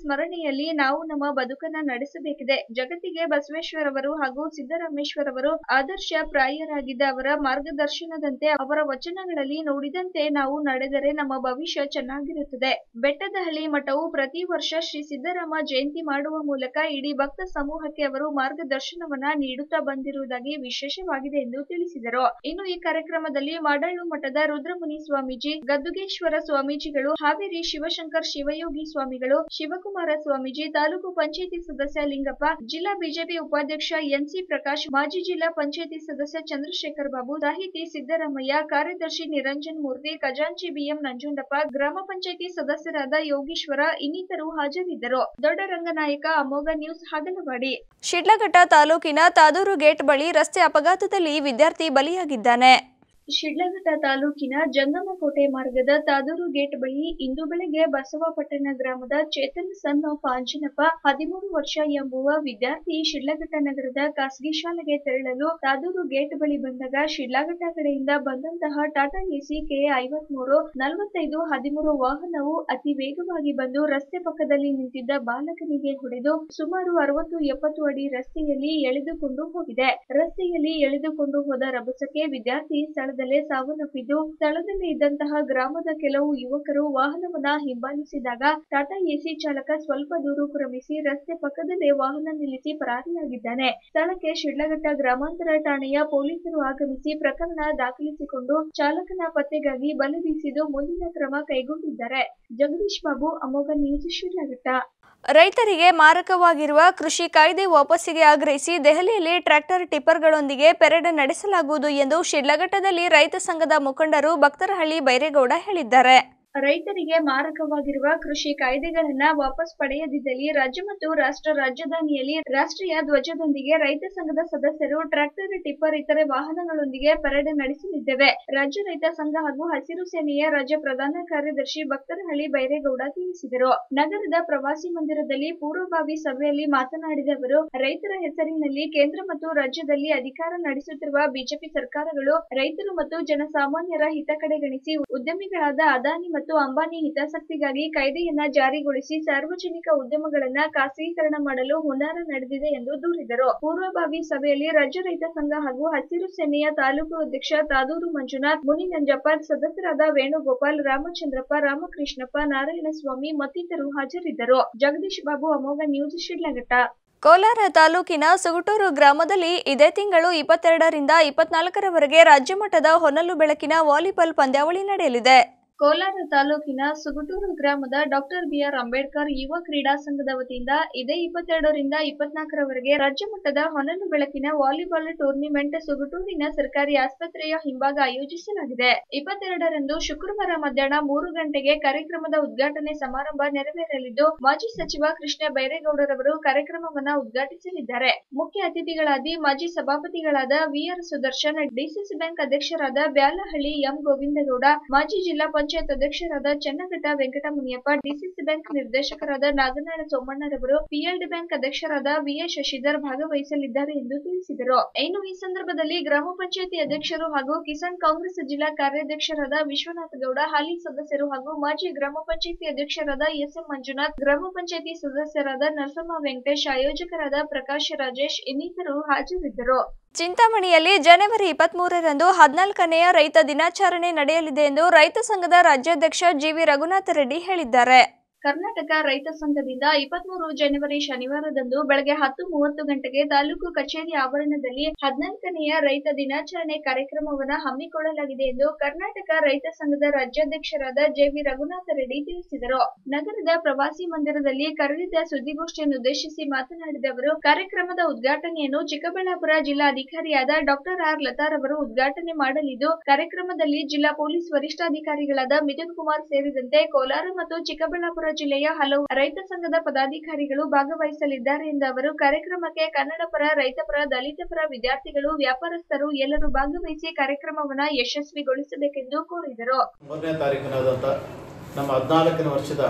ಸ್ಮರಣೆಯಲ್ಲಿ ನಾವು ನಮ್ಮ ಬದುಕನ್ನ ನಡೆಸಬೇಕಿದೆ ಜಗತ್ತಿಗೆ ಬಸವೇಶ್ವರವರು ಹಾಗೂ ಸಿದ್ದರಾಮೇಶ್ವರವರು ಆದರ್ಶ ಪ್ರಾಯರಾಗಿದ್ದ ಅವರ ಮಾರ್ಗದರ್ಶನದಂತೆ ಅವರ ವಚನಗಳಲ್ಲಿ ನೋಡಿದಂತೆ ನಾವು ನಡೆದರೆ ನಮ್ಮ ಭವಿಷ್ಯ ಚೆನ್ನಾಗಿರುತ್ತದೆ ಬೆಟ್ಟದಹಳ್ಳಿ ಮಠವು ಪ್ರತಿ ವರ್ಷ ಶ್ರೀ ಸಿದ್ದರಾಮ ಜಯಂತಿ ಮಾಡುವ ಮೂಲಕ ಇಡೀ ಭಕ್ತ ಸಮೂಹಕ್ಕೆ ಅವರು ಮಾರ್ಗದರ್ಶನವನ್ನ ನೀಡುತ್ತಾ ಬಂದಿರುವುದಾಗಿ ವಿಶೇಷವಾಗಿದೆ ಎಂದು ತಿಳಿಸಿದರು ಇನ್ನು ಈ ಕಾರ್ಯಕ್ರಮದಲ್ಲಿ ಮಾಡಳ್ಳು ಮಠದ ರುದ್ರಮುನಿ ಸ್ವಾಮೀಜಿ ಗದ್ದುಗೇಶ್ವರ ಸ್ವಾಮೀಜಿಗಳು ಹಾವೇರಿ ಶಿವಶಂಕರ್ ಶಿವಯೋಗಿ ಸ್ವಾಮಿಗಳು ಶಿವಕುಮಾರ ಸ್ವಾಮೀಜಿ ತಾಲೂಕು ಪಂಚಾಯಿತಿ ಸದಸ್ಯ ಲಿಂಗಪ್ಪ ಜಿಲ್ಲಾ ಬಿಜೆಪಿ ಉಪಾಧ್ಯಕ್ಷ ಎನ್ಸಿ ಪ್ರಕಾಶ್ ಮಾಜಿ ಜಿಲ್ಲಾ ಪಂಚಾಯಿತಿ ಸದಸ್ಯ ಚಂದ್ರಶೇಖರ್ ಬಾಬು ಸಾಹಿತಿ ಸಿದ್ದರಾಮಯ್ಯ ಕಾರ್ಯದರ್ಶಿ ನಿರಂಜನ್ ಮೂರ್ತಿ ಖಜಾಂಚಿ ಬಿಎಂ ನಂಜುಂಡಪ್ಪ ಗ್ರಾಮ ಪಂಚಾಯಿತಿ ಸದಸ್ಯರಾದ ಯೋಗೀಶ್ವರ ಇನ್ನಿತರು ಹಾಜರಿದ್ದರು ದೊಡ್ಡರಂಗನಾಯಕ ಅಮೋಘ ನ್ಯೂಸ್ ಹಾಗಲವಾಡಿ ಶಿಡ್ಲಘಟ್ಟ ತಾಲೂಕಿನ ತಾದೂರು ಗೇಟ್ ಬಳಿ ರಸ್ತೆ ಅಪಘಾತದಲ್ಲಿ ವಿದ್ಯಾರ್ಥಿ ಬಲಿಯಾಗಿದ್ದಾನೆ ಶಿಡ್ಲಘಟ್ಟ ತಾಲೂಕಿನ ಜಂಗಮಕೋಟೆ ಮಾರ್ಗದ ತಾದೂರು ಗೇಟ್ ಬಳಿ ಇಂದು ಬೆಳಗ್ಗೆ ಬಸವಪಟ್ಟಣ ಗ್ರಾಮದ ಚೇತನ್ ಸನ್ ಆಫ್ ಆಂಜನಪ್ಪ ಹದಿಮೂರು ವರ್ಷ ಎಂಬುವ ವಿದ್ಯಾರ್ಥಿ ಶಿಡ್ಲಘಟ್ಟ ನಗರದ ಖಾಸಗಿ ಶಾಲೆಗೆ ತೆರಳಲು ತಾದೂರು ಗೇಟ್ ಬಳಿ ಬಂದಾಗ ಶಿಡ್ಲಘಟ್ಟ ಕಡೆಯಿಂದ ಬಂದಂತಹ ಟಾಟಾ ಎಸಿ ಕೆ ಐವತ್ಮೂರು ನಲವತ್ತೈದು ಹದಿಮೂರು ವಾಹನವು ಅತಿ ವೇಗವಾಗಿ ಬಂದು ರಸ್ತೆ ಪಕ್ಕದಲ್ಲಿ ನಿಂತಿದ್ದ ಬಾಲಕನಿಗೆ ಹೊಡೆದು ಸುಮಾರು ಅರವತ್ತು ಎಪ್ಪತ್ತು ಅಡಿ ರಸ್ತೆಯಲ್ಲಿ ಎಳೆದುಕೊಂಡು ಹೋಗಿದೆ ರಸ್ತೆಯಲ್ಲಿ ಎಳೆದುಕೊಂಡು ಹೋದ ರಭಸಕ್ಕೆ ವಿದ್ಯಾರ್ಥಿ ಸ್ಥಳದಲ್ಲೇ ಸಾವನ್ನಪ್ಪಿದ್ದು ಸ್ಥಳದಲ್ಲಿ ಇದ್ದಂತಹ ಗ್ರಾಮದ ಕೆಲವು ಯುವಕರು ವಾಹನವನ್ನ ಹಿಂಬಾಲಿಸಿದಾಗ ಟಾಟಾ ಎಸಿ ಚಾಲಕ ಸ್ವಲ್ಪ ದೂರು ಕ್ರಮಿಸಿ ರಸ್ತೆ ಪಕ್ಕದಲ್ಲೇ ವಾಹನ ನಿಲ್ಲಿಸಿ ಪರಾರಿಯಾಗಿದ್ದಾನೆ ಸ್ಥಳಕ್ಕೆ ಶಿಡ್ಲಘಟ್ಟ ಗ್ರಾಮಾಂತರ ಠಾಣೆಯ ಪೊಲೀಸರು ಆಗಮಿಸಿ ಪ್ರಕರಣ ದಾಖಲಿಸಿಕೊಂಡು ಚಾಲಕನ ಪತ್ತೆಗಾಗಿ ಬಲೆ ಬೀಸಿದ್ದು ಮುಂದಿನ ಕ್ರಮ ಕೈಗೊಂಡಿದ್ದಾರೆ ಜಗದೀಶ್ ಬಾಬು ಅಮೋಘ ನ್ಯೂಸ್ ಶಿಡ್ಲಘಟ್ಟ ರೈತರಿಗೆ ಮಾರಕವಾಗಿರುವ ಕೃಷಿ ಕಾಯ್ದೆ ವಾಪಸ್ಸಿಗೆ ಆಗ್ರಹಿಸಿ ದೆಹಲಿಯಲ್ಲಿ ಟ್ರ್ಯಾಕ್ಟರ್ ಟಿಪ್ಪರ್ಗಳೊಂದಿಗೆ ಪೆರೇಡ್ ನಡೆಸಲಾಗುವುದು ಎಂದು ಶಿಡ್ಲಘಟ್ಟದಲ್ಲಿ ರೈತ ಸಂಘದ ಮುಖಂಡರು ಭಕ್ತರಹಳ್ಳಿ ಬೈರೇಗೌಡ ಹೇಳಿದ್ದಾರೆ ರೈತರಿಗೆ ಮಾರಕವಾಗಿರುವ ಕೃಷಿ ಕಾಯ್ದೆಗಳನ್ನ ವಾಪಸ್ ಪಡೆಯದಿದ್ದಲ್ಲಿ ರಾಜ್ಯ ಮತ್ತು ರಾಷ್ಟ್ರ ರಾಜಧಾನಿಯಲ್ಲಿ ರಾಷ್ಟ್ರೀಯ ಧ್ವಜದೊಂದಿಗೆ ರೈತ ಸಂಘದ ಸದಸ್ಯರು ಟ್ರ್ಯಾಕ್ಟರ್ ಟಿಪ್ಪರ್ ಇತರೆ ವಾಹನಗಳೊಂದಿಗೆ ಪರೇಡ್ ನಡೆಸಲಿದ್ದೇವೆ ರಾಜ್ಯ ರೈತ ಸಂಘ ಹಾಗೂ ಹಸಿರು ಸೇನೆಯ ರಾಜ್ಯ ಪ್ರಧಾನ ಕಾರ್ಯದರ್ಶಿ ಭಕ್ತರಹಳ್ಳಿ ಬೈರೇಗೌಡ ತಿಳಿಸಿದರು ನಗರದ ಪ್ರವಾಸಿ ಮಂದಿರದಲ್ಲಿ ಪೂರ್ವಭಾವಿ ಸಭೆಯಲ್ಲಿ ಮಾತನಾಡಿದ ಅವರು ರೈತರ ಹೆಸರಿನಲ್ಲಿ ಕೇಂದ್ರ ಮತ್ತು ರಾಜ್ಯದಲ್ಲಿ ಅಧಿಕಾರ ನಡೆಸುತ್ತಿರುವ ಬಿಜೆಪಿ ಸರ್ಕಾರಗಳು ರೈತರು ಮತ್ತು ಜನಸಾಮಾನ್ಯರ ಹಿತ ಕಡೆಗಣಿಸಿ ಉದ್ಯಮಿಗಳಾದ ಅದಾನಿ ಮತ್ತು ಅಂಬಾನಿ ಹಿತಾಸಕ್ತಿಗಾಗಿ ಕಾಯ್ದೆಯನ್ನ ಜಾರಿಗೊಳಿಸಿ ಸಾರ್ವಜನಿಕ ಉದ್ಯಮಗಳನ್ನ ಖಾಸಗೀಕರಣ ಮಾಡಲು ಹುನ್ನಾರ ನಡೆದಿದೆ ಎಂದು ದೂರಿದರು ಪೂರ್ವಭಾವಿ ಸಭೆಯಲ್ಲಿ ರಾಜ್ಯ ರೈತ ಸಂಘ ಹಾಗೂ ಹಸಿರು ಸೇನೆಯ ತಾಲೂಕು ಅಧ್ಯಕ್ಷ ತಾದೂರು ಮಂಜುನಾಥ್ ಮುನಿನಂಜಪ್ಪ ಸದಸ್ಯರಾದ ವೇಣುಗೋಪಾಲ್ ರಾಮಚಂದ್ರಪ್ಪ ರಾಮಕೃಷ್ಣಪ್ಪ ನಾರಾಯಣಸ್ವಾಮಿ ಮತ್ತಿತರರು ಹಾಜರಿದ್ದರು ಜಗದೀಶ್ ಬಾಬು ಅಮೋಘ ನ್ಯೂಸ್ ಶಿಡ್ಲಘಟ್ಟ ಕೋಲಾರ ತಾಲೂಕಿನ ಸುಗುಟೂರು ಗ್ರಾಮದಲ್ಲಿ ಇದೇ ತಿಂಗಳು ಇಪ್ಪತ್ತೆರಡರಿಂದ ಇಪ್ಪತ್ನಾಲ್ಕರವರೆಗೆ ರಾಜ್ಯ ಮಟ್ಟದ ಹೊನಲು ಬೆಳಕಿನ ವಾಲಿಬಾಲ್ ಪಂದ್ಯಾವಳಿ ನಡೆಯಲಿದೆ ಕೋಲಾರ ತಾಲೂಕಿನ ಸುಗುಟೂರು ಗ್ರಾಮದ ಡಾಕ್ಟರ್ ಬಿಆರ್ ಅಂಬೇಡ್ಕರ್ ಯುವ ಕ್ರೀಡಾ ಸಂಘದ ವತಿಯಿಂದ ಇದೇ ಇಪ್ಪತ್ತೆರಡರಿಂದ ಇಪ್ಪತ್ನಾಲ್ಕರವರೆಗೆ ರಾಜ್ಯ ಮಟ್ಟದ ಹೊನಲು ಬೆಳಕಿನ ವಾಲಿಬಾಲ್ ಟೂರ್ನಿಮೆಂಟ್ ಸುಗುಟೂರಿನ ಸರ್ಕಾರಿ ಆಸ್ಪತ್ರೆಯ ಹಿಂಭಾಗ ಆಯೋಜಿಸಲಾಗಿದೆ ಇಪ್ಪತ್ತೆರಡರಂದು ಶುಕ್ರವಾರ ಮಧ್ಯಾಹ್ನ ಮೂರು ಗಂಟೆಗೆ ಕಾರ್ಯಕ್ರಮದ ಉದ್ಘಾಟನೆ ಸಮಾರಂಭ ನೆರವೇರಲಿದ್ದು ಮಾಜಿ ಸಚಿವ ಕೃಷ್ಣ ಬೈರೇಗೌಡರವರು ಕಾರ್ಯಕ್ರಮವನ್ನ ಉದ್ಘಾಟಿಸಲಿದ್ದಾರೆ ಮುಖ್ಯ ಅತಿಥಿಗಳಾಗಿ ಮಾಜಿ ಸಭಾಪತಿಗಳಾದ ವಿಆರ್ ಸುದರ್ಶನ್ ಡಿಸಿಸಿ ಬ್ಯಾಂಕ್ ಅಧ್ಯಕ್ಷರಾದ ಬ್ಯಾಲಹಳ್ಳಿ ಎಂ ಗೋವಿಂದಗೌಡ ಮಾಜಿ ಜಿಲ್ಲಾ ಪಂಚಾಯತ್ ಅಧ್ಯಕ್ಷರಾದ ಚನ್ನಘಟ್ಟ ವೆಂಕಟಮುನಿಯಪ್ಪ ಡಿಸಿಸಿ ಬ್ಯಾಂಕ್ ನಿರ್ದೇಶಕರಾದ ನಾಗನಾಳ ಸೋಮಣ್ಣರವರು ಪಿಎಲ್ಡಿ ಬ್ಯಾಂಕ್ ಅಧ್ಯಕ್ಷರಾದ ವಿಎ ಶಶಿಧರ್ ಭಾಗವಹಿಸಲಿದ್ದಾರೆ ಎಂದು ತಿಳಿಸಿದರು ಇನ್ನು ಈ ಸಂದರ್ಭದಲ್ಲಿ ಗ್ರಾಮ ಪಂಚಾಯತಿ ಅಧ್ಯಕ್ಷರು ಹಾಗೂ ಕಿಸಾನ್ ಕಾಂಗ್ರೆಸ್ ಜಿಲ್ಲಾ ಕಾರ್ಯಾಧ್ಯಕ್ಷರಾದ ವಿಶ್ವನಾಥ ಗೌಡ ಹಾಲಿ ಸದಸ್ಯರು ಹಾಗೂ ಮಾಜಿ ಗ್ರಾಮ ಪಂಚಾಯತಿ ಅಧ್ಯಕ್ಷರಾದ ಎಸ್ಎಂ ಮಂಜುನಾಥ್ ಗ್ರಾಮ ಪಂಚಾಯತಿ ಸದಸ್ಯರಾದ ನರಸಮ್ಮ ವೆಂಕಟೇಶ್ ಆಯೋಜಕರಾದ ಪ್ರಕಾಶ್ ರಾಜೇಶ್ ಇನ್ನಿತರರು ಹಾಜರಿದ್ದರು ಚಿಂತಾಮಣಿಯಲ್ಲಿ ಜನವರಿ ಇಪ್ಪತ್ಮೂರರಂದು ಹದಿನಾಲ್ಕನೆಯ ರೈತ ದಿನಾಚರಣೆ ನಡೆಯಲಿದೆ ಎಂದು ರೈತ ಸಂಘದ ರಾಜ್ಯಾಧ್ಯಕ್ಷ ಜಿವಿ ರಘುನಾಥ ರೆಡ್ಡಿ ಹೇಳಿದ್ದಾರೆ ಕರ್ನಾಟಕ ರೈತ ಸಂಘದಿಂದ ಇಪ್ಪತ್ಮೂರು ಜನವರಿ ಶನಿವಾರದಂದು ಬೆಳಗ್ಗೆ ಹತ್ತು ಮೂವತ್ತು ಗಂಟೆಗೆ ತಾಲೂಕು ಕಚೇರಿ ಆವರಣದಲ್ಲಿ ಹದಿನಾಲ್ಕನೆಯ ರೈತ ದಿನಾಚರಣೆ ಕಾರ್ಯಕ್ರಮವನ್ನು ಹಮ್ಮಿಕೊಳ್ಳಲಾಗಿದೆ ಎಂದು ಕರ್ನಾಟಕ ರೈತ ಸಂಘದ ರಾಜ್ಯಾಧ್ಯಕ್ಷರಾದ ಜೆವಿ ರಘುನಾಥ ರೆಡ್ಡಿ ತಿಳಿಸಿದರು ನಗರದ ಪ್ರವಾಸಿ ಮಂದಿರದಲ್ಲಿ ಕರೆದಿದ್ದ ಸುದ್ದಿಗೋಷ್ಠಿಯನ್ನು ಉದ್ದೇಶಿಸಿ ಮಾತನಾಡಿದ ಅವರು ಕಾರ್ಯಕ್ರಮದ ಉದ್ಘಾಟನೆಯನ್ನು ಚಿಕ್ಕಬಳ್ಳಾಪುರ ಜಿಲ್ಲಾ ಅಧಿಕಾರಿಯಾದ ಡಾಕ್ಟರ್ ಆರ್ ಲತಾರವರು ಉದ್ಘಾಟನೆ ಮಾಡಲಿದ್ದು ಕಾರ್ಯಕ್ರಮದಲ್ಲಿ ಜಿಲ್ಲಾ ಪೊಲೀಸ್ ವರಿಷ್ಠಾಧಿಕಾರಿಗಳಾದ ಮಿಥುನ್ ಕುಮಾರ್ ಸೇರಿದಂತೆ ಕೋಲಾರ ಮತ್ತು ಚಿಕ್ಕಬಳ್ಳಾಪುರ ಜಿಲ್ಲೆಯ ಹಲವು ರೈತ ಸಂಘದ ಪದಾಧಿಕಾರಿಗಳು ಭಾಗವಹಿಸಲಿದ್ದಾರೆ ಎಂದ ಅವರು ಕಾರ್ಯಕ್ರಮಕ್ಕೆ ಕನ್ನಡ ಪರ ರೈತ ಪರ ದಲಿತ ಪರ ವಿದ್ಯಾರ್ಥಿಗಳು ವ್ಯಾಪಾರಸ್ಥರು ಎಲ್ಲರೂ ಭಾಗವಹಿಸಿ ಕಾರ್ಯಕ್ರಮವನ್ನು ಯಶಸ್ವಿಗೊಳಿಸಬೇಕೆಂದು ಕೋರಿದರು ಮೂರನೇ ತಾರೀಕಿನಾದಂಥ ನಮ್ಮ ಹದಿನಾಲ್ಕನೇ ವರ್ಷದ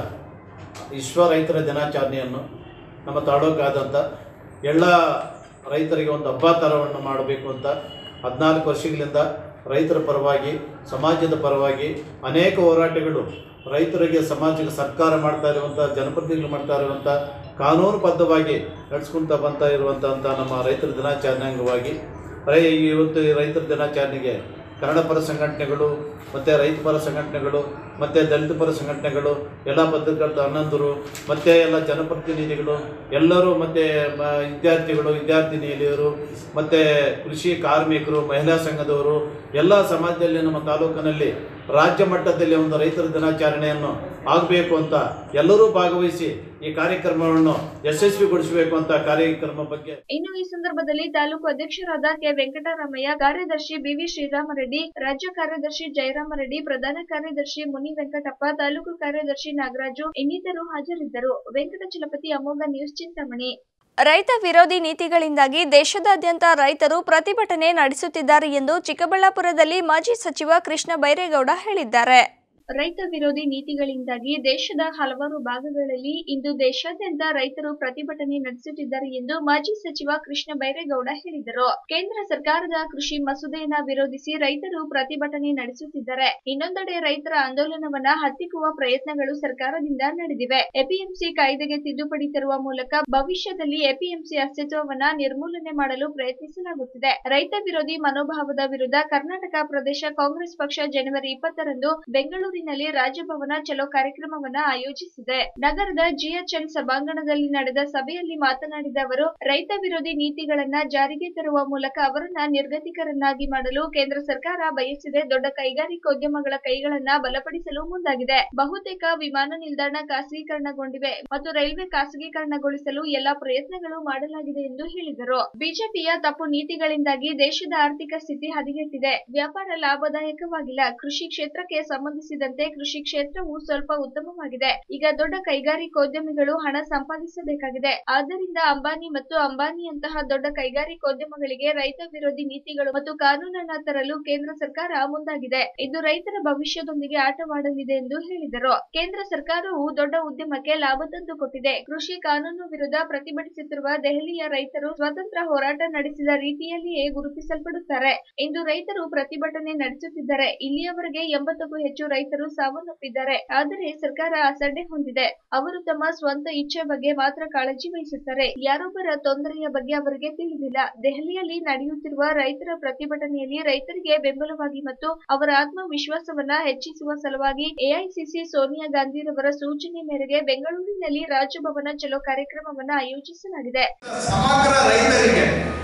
ವಿಶ್ವ ರೈತರ ದಿನಾಚರಣೆಯನ್ನು ನಮ್ಮ ತಾಲೂಕಾದಂಥ ಎಲ್ಲ ರೈತರಿಗೆ ಒಂದು ಹಬ್ಬ ಥರವನ್ನು ಮಾಡಬೇಕು ಅಂತ ಹದಿನಾಲ್ಕು ವರ್ಷಗಳಿಂದ ರೈತರ ಪರವಾಗಿ ಸಮಾಜದ ಪರವಾಗಿ ಅನೇಕ ಹೋರಾಟಗಳು ರೈತರಿಗೆ ಸಮಾಜಕ್ಕೆ ಸರ್ಕಾರ ಮಾಡ್ತಾ ಇರುವಂಥ ಜನಪ್ರತಿನಿಧಿಗಳು ಮಾಡ್ತಾ ಇರುವಂಥ ಕಾನೂನುಬದ್ಧವಾಗಿ ನಡೆಸ್ಕೊಂತ ಬಂತ ಇರುವಂಥ ನಮ್ಮ ರೈತರ ದಿನಾಚರಣೆ ಅಂಗವಾಗಿ ರೈ ಇವತ್ತು ಈ ರೈತರ ದಿನಾಚರಣೆಗೆ ಕನ್ನಡ ಪರ ಸಂಘಟನೆಗಳು ಮತ್ತು ರೈತ ಪರ ಸಂಘಟನೆಗಳು ಮತ್ತು ದಲಿತ ಪರ ಸಂಘಟನೆಗಳು ಎಲ್ಲ ಪತ್ರಕರ್ತ ಅಣ್ಣಂದರು ಮತ್ತು ಎಲ್ಲ ಜನಪ್ರತಿನಿಧಿಗಳು ಎಲ್ಲರೂ ಮತ್ತು ವಿದ್ಯಾರ್ಥಿಗಳು ವಿದ್ಯಾರ್ಥಿನಿಯರು ಮತ್ತು ಕೃಷಿ ಕಾರ್ಮಿಕರು ಮಹಿಳಾ ಸಂಘದವರು ಎಲ್ಲ ಸಮಾಜದಲ್ಲಿ ನಮ್ಮ ತಾಲೂಕಿನಲ್ಲಿ ರಾಜ್ಯ ಮಟ್ಟದಲ್ಲಿ ಒಂದು ರೈತರ ದಿನಾಚರಣೆಯನ್ನು ಆಗಬೇಕು ಅಂತ ಎಲ್ಲರೂ ಭಾಗವಹಿಸಿ ಈ ಕಾರ್ಯಕ್ರಮವನ್ನು ಯಶಸ್ವಿಗೊಳಿಸಬೇಕು ಅಂತ ಕಾರ್ಯಕ್ರಮ ಬಗ್ಗೆ ಇನ್ನು ಈ ಸಂದರ್ಭದಲ್ಲಿ ತಾಲೂಕು ಅಧ್ಯಕ್ಷರಾದ ಕೆ ವೆಂಕಟರಾಮಯ್ಯ ಕಾರ್ಯದರ್ಶಿ ಬಿವಿ ಶ್ರೀರಾಮರೆಡ್ಡಿ ರಾಜ್ಯ ಕಾರ್ಯದರ್ಶಿ ಜಯರಾಮರೆಡ್ಡಿ ಪ್ರಧಾನ ಕಾರ್ಯದರ್ಶಿ ಮುನಿ ವೆಂಕಟಪ್ಪ ತಾಲೂಕು ಕಾರ್ಯದರ್ಶಿ ನಾಗರಾಜು ಇನ್ನಿತರು ಹಾಜರಿದ್ದರು ವೆಂಕಟಚಲಪತಿ ಅಮೋಘ ನ್ಯೂಸ್ ಚಿಂತಾಮಣಿ ರೈತ ವಿರೋಧಿ ನೀತಿಗಳಿಂದಾಗಿ ದೇಶದಾದ್ಯಂತ ರೈತರು ಪ್ರತಿಭಟನೆ ನಡೆಸುತ್ತಿದ್ದಾರೆ ಎಂದು ಚಿಕ್ಕಬಳ್ಳಾಪುರದಲ್ಲಿ ಮಾಜಿ ಸಚಿವ ಕೃಷ್ಣ ಬೈರೇಗೌಡ ಹೇಳಿದ್ದಾರೆ ರೈತ ವಿರೋಧಿ ನೀತಿಗಳಿಂದಾಗಿ ದೇಶದ ಹಲವಾರು ಭಾಗಗಳಲ್ಲಿ ಇಂದು ದೇಶಾದ್ಯಂತ ರೈತರು ಪ್ರತಿಭಟನೆ ನಡೆಸುತ್ತಿದ್ದಾರೆ ಎಂದು ಮಾಜಿ ಸಚಿವ ಕೃಷ್ಣ ಬೈರೇಗೌಡ ಹೇಳಿದರು ಕೇಂದ್ರ ಸರ್ಕಾರದ ಕೃಷಿ ಮಸೂದೆಯನ್ನ ವಿರೋಧಿಸಿ ರೈತರು ಪ್ರತಿಭಟನೆ ನಡೆಸುತ್ತಿದ್ದಾರೆ ಇನ್ನೊಂದೆಡೆ ರೈತರ ಆಂದೋಲನವನ್ನ ಹತ್ತಿಕ್ಕುವ ಪ್ರಯತ್ನಗಳು ಸರ್ಕಾರದಿಂದ ನಡೆದಿವೆ ಎಪಿಎಂಸಿ ಕಾಯ್ದೆಗೆ ತಿದ್ದುಪಡಿ ತರುವ ಮೂಲಕ ಭವಿಷ್ಯದಲ್ಲಿ ಎಪಿಎಂಸಿ ಅಸ್ತಿತ್ವವನ್ನ ನಿರ್ಮೂಲನೆ ಮಾಡಲು ಪ್ರಯತ್ನಿಸಲಾಗುತ್ತಿದೆ ರೈತ ವಿರೋಧಿ ಮನೋಭಾವದ ವಿರುದ್ಧ ಕರ್ನಾಟಕ ಪ್ರದೇಶ ಕಾಂಗ್ರೆಸ್ ಪಕ್ಷ ಜನವರಿ ಇಪ್ಪತ್ತರಂದು ಬೆಂಗಳೂರಿನಲ್ಲಿ ರಾಜಭವನ ಚಲೋ ಕಾರ್ಯಕ್ರಮವನ್ನ ಆಯೋಜಿಸಿದೆ ನಗರದ ಜಿಎಚ್ಎಲ್ ಸಭಾಂಗಣದಲ್ಲಿ ನಡೆದ ಸಭೆಯಲ್ಲಿ ಮಾತನಾಡಿದ ಅವರು ರೈತ ವಿರೋಧಿ ನೀತಿಗಳನ್ನ ಜಾರಿಗೆ ತರುವ ಮೂಲಕ ಅವರನ್ನ ನಿರ್ಗತಿಕರನ್ನಾಗಿ ಮಾಡಲು ಕೇಂದ್ರ ಸರ್ಕಾರ ಬಯಸಿದೆ ದೊಡ್ಡ ಕೈಗಾರಿಕೋದ್ಯಮಗಳ ಕೈಗಳನ್ನ ಬಲಪಡಿಸಲು ಮುಂದಾಗಿದೆ ಬಹುತೇಕ ವಿಮಾನ ನಿಲ್ದಾಣ ಖಾಸಗೀಕರಣಗೊಂಡಿವೆ ಮತ್ತು ರೈಲ್ವೆ ಖಾಸಗೀಕರಣಗೊಳಿಸಲು ಎಲ್ಲಾ ಪ್ರಯತ್ನಗಳು ಮಾಡಲಾಗಿದೆ ಎಂದು ಹೇಳಿದರು ಬಿಜೆಪಿಯ ತಪ್ಪು ನೀತಿಗಳಿಂದಾಗಿ ದೇಶದ ಆರ್ಥಿಕ ಸ್ಥಿತಿ ಹದಗೆಟ್ಟಿದೆ ವ್ಯಾಪಾರ ಲಾಭದಾಯಕವಾಗಿಲ್ಲ ಕೃಷಿ ಕ್ಷೇತ್ರಕ್ಕೆ ಸಂಬಂಧಿಸಿದಂತೆ ಕೃಷಿ ಕ್ಷೇತ್ರವು ಸ್ವಲ್ಪ ಉತ್ತಮವಾಗಿದೆ ಈಗ ದೊಡ್ಡ ಕೈಗಾರಿಕೋದ್ಯಮಿಗಳು ಹಣ ಸಂಪಾದಿಸಬೇಕಾಗಿದೆ ಆದ್ದರಿಂದ ಅಂಬಾನಿ ಮತ್ತು ಅಂಬಾನಿಯಂತಹ ದೊಡ್ಡ ಕೈಗಾರಿಕೋದ್ಯಮಗಳಿಗೆ ರೈತ ವಿರೋಧಿ ನೀತಿಗಳು ಮತ್ತು ಕಾನೂನನ್ನ ತರಲು ಕೇಂದ್ರ ಸರ್ಕಾರ ಮುಂದಾಗಿದೆ ಇದು ರೈತರ ಭವಿಷ್ಯದೊಂದಿಗೆ ಆಟವಾಡಲಿದೆ ಎಂದು ಹೇಳಿದರು ಕೇಂದ್ರ ಸರ್ಕಾರವು ದೊಡ್ಡ ಉದ್ಯಮಕ್ಕೆ ಲಾಭ ತಂದು ಕೊಟ್ಟಿದೆ ಕೃಷಿ ಕಾನೂನು ವಿರುದ್ಧ ಪ್ರತಿಭಟಿಸುತ್ತಿರುವ ದೆಹಲಿಯ ರೈತರು ಸ್ವತಂತ್ರ ಹೋರಾಟ ನಡೆಸಿದ ರೀತಿಯಲ್ಲಿಯೇ ಗುರುತಿಸಲ್ಪಡುತ್ತಾರೆ ಇಂದು ರೈತರು ಪ್ರತಿಭಟನೆ ನಡೆಸುತ್ತಿದ್ದಾರೆ ಇಲ್ಲಿಯವರೆಗೆ ಎಂಬತ್ತಕ್ಕೂ ಹೆಚ್ಚು ರೈತರು ಸಾವನ್ನಪ್ಪಿದ್ದಾರೆ ಆದರೆ ಸರ್ಕಾರ ಅಸಡ್ಡೆ ಹೊಂದಿದೆ ಅವರು ತಮ್ಮ ಸ್ವಂತ ಇಚ್ಛೆ ಬಗ್ಗೆ ಮಾತ್ರ ಕಾಳಜಿ ವಹಿಸುತ್ತಾರೆ ಯಾರೊಬ್ಬರ ತೊಂದರೆಯ ಬಗ್ಗೆ ಅವರಿಗೆ ತಿಳಿದಿಲ್ಲ ದೆಹಲಿಯಲ್ಲಿ ನಡೆಯುತ್ತಿರುವ ರೈತರ ಪ್ರತಿಭಟನೆಯಲ್ಲಿ ರೈತರಿಗೆ ಬೆಂಬಲವಾಗಿ ಮತ್ತು ಅವರ ಆತ್ಮವಿಶ್ವಾಸವನ್ನ ಹೆಚ್ಚಿಸುವ ಸಲುವಾಗಿ ಎಐಸಿಸಿ ಸೋನಿಯಾ ಗಾಂಧಿರವರ ಸೂಚನೆ ಮೇರೆಗೆ ಬೆಂಗಳೂರಿನಲ್ಲಿ ರಾಜಭವನ ಚಲೋ ಕಾರ್ಯಕ್ರಮವನ್ನ ಆಯೋಜಿಸಲಾಗಿದೆ ಸಮಗ್ರ ರೈತರಿಗೆ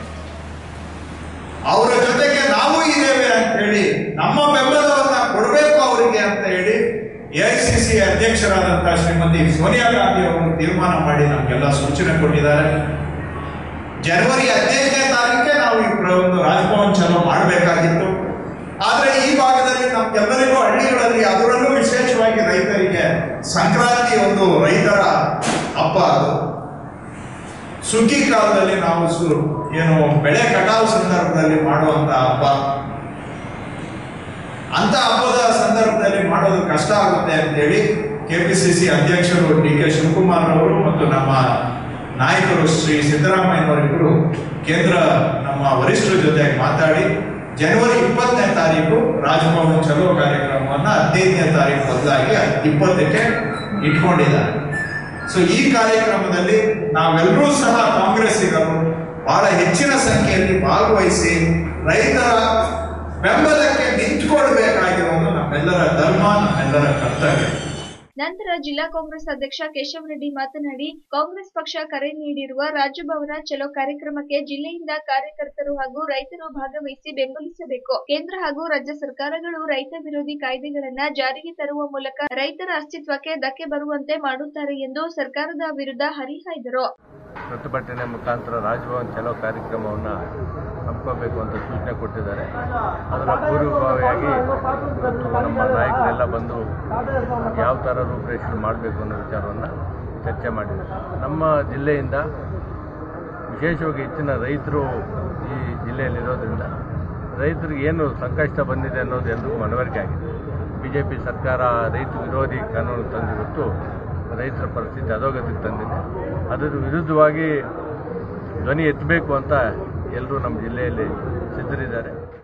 ಅವರ ಜೊತೆಗೆ ನಾವು ಇದ್ದೇವೆ ಅಂತ ಹೇಳಿ ನಮ್ಮ ಬೆಂಬಲವನ್ನ ಕೊಡಬೇಕು ಅವರಿಗೆ ಅಂತ ಹೇಳಿ ಎಐಸಿಸಿ ಅಧ್ಯಕ್ಷರಾದಂತಹ ಶ್ರೀಮತಿ ಸೋನಿಯಾ ಗಾಂಧಿ ಅವರು ತೀರ್ಮಾನ ಮಾಡಿ ನಮಗೆಲ್ಲ ಸೂಚನೆ ಕೊಟ್ಟಿದ್ದಾರೆ ಜನವರಿ ಹದಿನೈದನೇ ತಾರೀಕೆ ನಾವು ಈ ಪ್ರ- ಒಂದು ರಾಜಭವನ್ ಚಲೋ ಮಾಡಬೇಕಾಗಿತ್ತು ಆದರೆ ಈ ಭಾಗದಲ್ಲಿ ನಮ್ಗೆಲ್ಲರಿಗೂ ಹಳ್ಳಿಗಳಲ್ಲಿ ಅದರಲ್ಲೂ ವಿಶೇಷವಾಗಿ ರೈತರಿಗೆ ಸಂಕ್ರಾಂತಿ ಒಂದು ರೈತರ ಹಬ್ಬ ಅದು ಸುಗ್ಗಿ ಕಾಲದಲ್ಲಿ ನಾವು ಸು ಏನು ಬೆಳೆ ಕಟಾವು ಸಂದರ್ಭದಲ್ಲಿ ಮಾಡುವಂತ ಹಬ್ಬ ಅಂತ ಹಬ್ಬದ ಸಂದರ್ಭದಲ್ಲಿ ಮಾಡೋದು ಕಷ್ಟ ಆಗುತ್ತೆ ಅಂತೇಳಿ ಕೆ ಪಿ ಸಿ ಸಿ ಅಧ್ಯಕ್ಷರು ಡಿ ಕೆ ಶಿವಕುಮಾರ್ ಅವರು ಮತ್ತು ನಮ್ಮ ನಾಯಕರು ಶ್ರೀ ಸಿದ್ದರಾಮಯ್ಯನವರಿಬ್ಬರು ಕೇಂದ್ರ ನಮ್ಮ ವರಿಷ್ಠರ ಜೊತೆಗೆ ಮಾತಾಡಿ ಜನವರಿ ಇಪ್ಪತ್ತನೇ ತಾರೀಕು ರಾಜಭವನ್ ಚಲೋ ಕಾರ್ಯಕ್ರಮವನ್ನು ಹದಿನೈದನೇ ತಾರೀಕು ಬದಲಾಗಿ ಇಪ್ಪತ್ತಕ್ಕೆ ಇಟ್ಕೊಂಡಿದ್ದಾರೆ ಸೊ ಈ ಕಾರ್ಯಕ್ರಮದಲ್ಲಿ ನಾವೆಲ್ಲರೂ ಸಹ ಕಾಂಗ್ರೆಸ್ಸಿಗರು ಬಹಳ ಹೆಚ್ಚಿನ ಸಂಖ್ಯೆಯಲ್ಲಿ ಭಾಗವಹಿಸಿ ರೈತರ ಬೆಂಬಲಕ್ಕೆ ನಿಂತ್ಕೊಳ್ಬೇಕಾಗಿರೋದು ನಮ್ಮೆಲ್ಲರ ಧರ್ಮ ನಮ್ಮೆಲ್ಲರ ಕರ್ತವ್ಯ ನಂತರ ಜಿಲ್ಲಾ ಕಾಂಗ್ರೆಸ್ ಅಧ್ಯಕ್ಷ ಕೇಶವ್ ರೆಡ್ಡಿ ಮಾತನಾಡಿ ಕಾಂಗ್ರೆಸ್ ಪಕ್ಷ ಕರೆ ನೀಡಿರುವ ರಾಜಭವನ ಚಲೋ ಕಾರ್ಯಕ್ರಮಕ್ಕೆ ಜಿಲ್ಲೆಯಿಂದ ಕಾರ್ಯಕರ್ತರು ಹಾಗೂ ರೈತರು ಭಾಗವಹಿಸಿ ಬೆಂಬಲಿಸಬೇಕು ಕೇಂದ್ರ ಹಾಗೂ ರಾಜ್ಯ ಸರ್ಕಾರಗಳು ರೈತ ವಿರೋಧಿ ಕಾಯ್ದೆಗಳನ್ನ ಜಾರಿಗೆ ತರುವ ಮೂಲಕ ರೈತರ ಅಸ್ತಿತ್ವಕ್ಕೆ ಧಕ್ಕೆ ಬರುವಂತೆ ಮಾಡುತ್ತಾರೆ ಎಂದು ಸರ್ಕಾರದ ವಿರುದ್ಧ ಹರಿಹಾಯ್ದರು ಪ್ರತಿಭಟನೆ ಮುಖಾಂತರ ರಾಜಭವನ್ ಚಲೋ ಕಾರ್ಯಕ್ರಮವನ್ನು ಹಮ್ಮಿಕೋಬೇಕು ಅಂತ ಸೂಚನೆ ಕೊಟ್ಟಿದ್ದಾರೆ ಅದರ ಪೂರ್ವಭಾವಿಯಾಗಿ ಇವತ್ತು ನಮ್ಮ ನಾಯಕರೆಲ್ಲ ಬಂದು ಯಾವ ಥರ ರೂಪರೇಷಣೆ ಮಾಡಬೇಕು ಅನ್ನೋ ವಿಚಾರವನ್ನು ಚರ್ಚೆ ಮಾಡಿದ್ದಾರೆ ನಮ್ಮ ಜಿಲ್ಲೆಯಿಂದ ವಿಶೇಷವಾಗಿ ಹೆಚ್ಚಿನ ರೈತರು ಈ ಜಿಲ್ಲೆಯಲ್ಲಿರೋದ್ರಿಂದ ರೈತರಿಗೆ ಏನು ಸಂಕಷ್ಟ ಬಂದಿದೆ ಅನ್ನೋದು ಎಲ್ರಿಗೂ ಮನವರಿಕೆ ಆಗಿದೆ ಬಿ ಜೆ ಪಿ ಸರ್ಕಾರ ರೈತ ವಿರೋಧಿ ಕಾನೂನು ತಂದಿವತ್ತು ರೈತರ ಪರಿಸ್ಥಿತಿ ಅಧೋಗತಿಗೆ ತಂದಿದೆ ಅದರ ವಿರುದ್ಧವಾಗಿ ಧ್ವನಿ ಎತ್ತಬೇಕು ಅಂತ ಎಲ್ಲರೂ ನಮ್ಮ ಜಿಲ್ಲೆಯಲ್ಲಿ ಸಿದ್ಧರಿದ್ದಾರೆ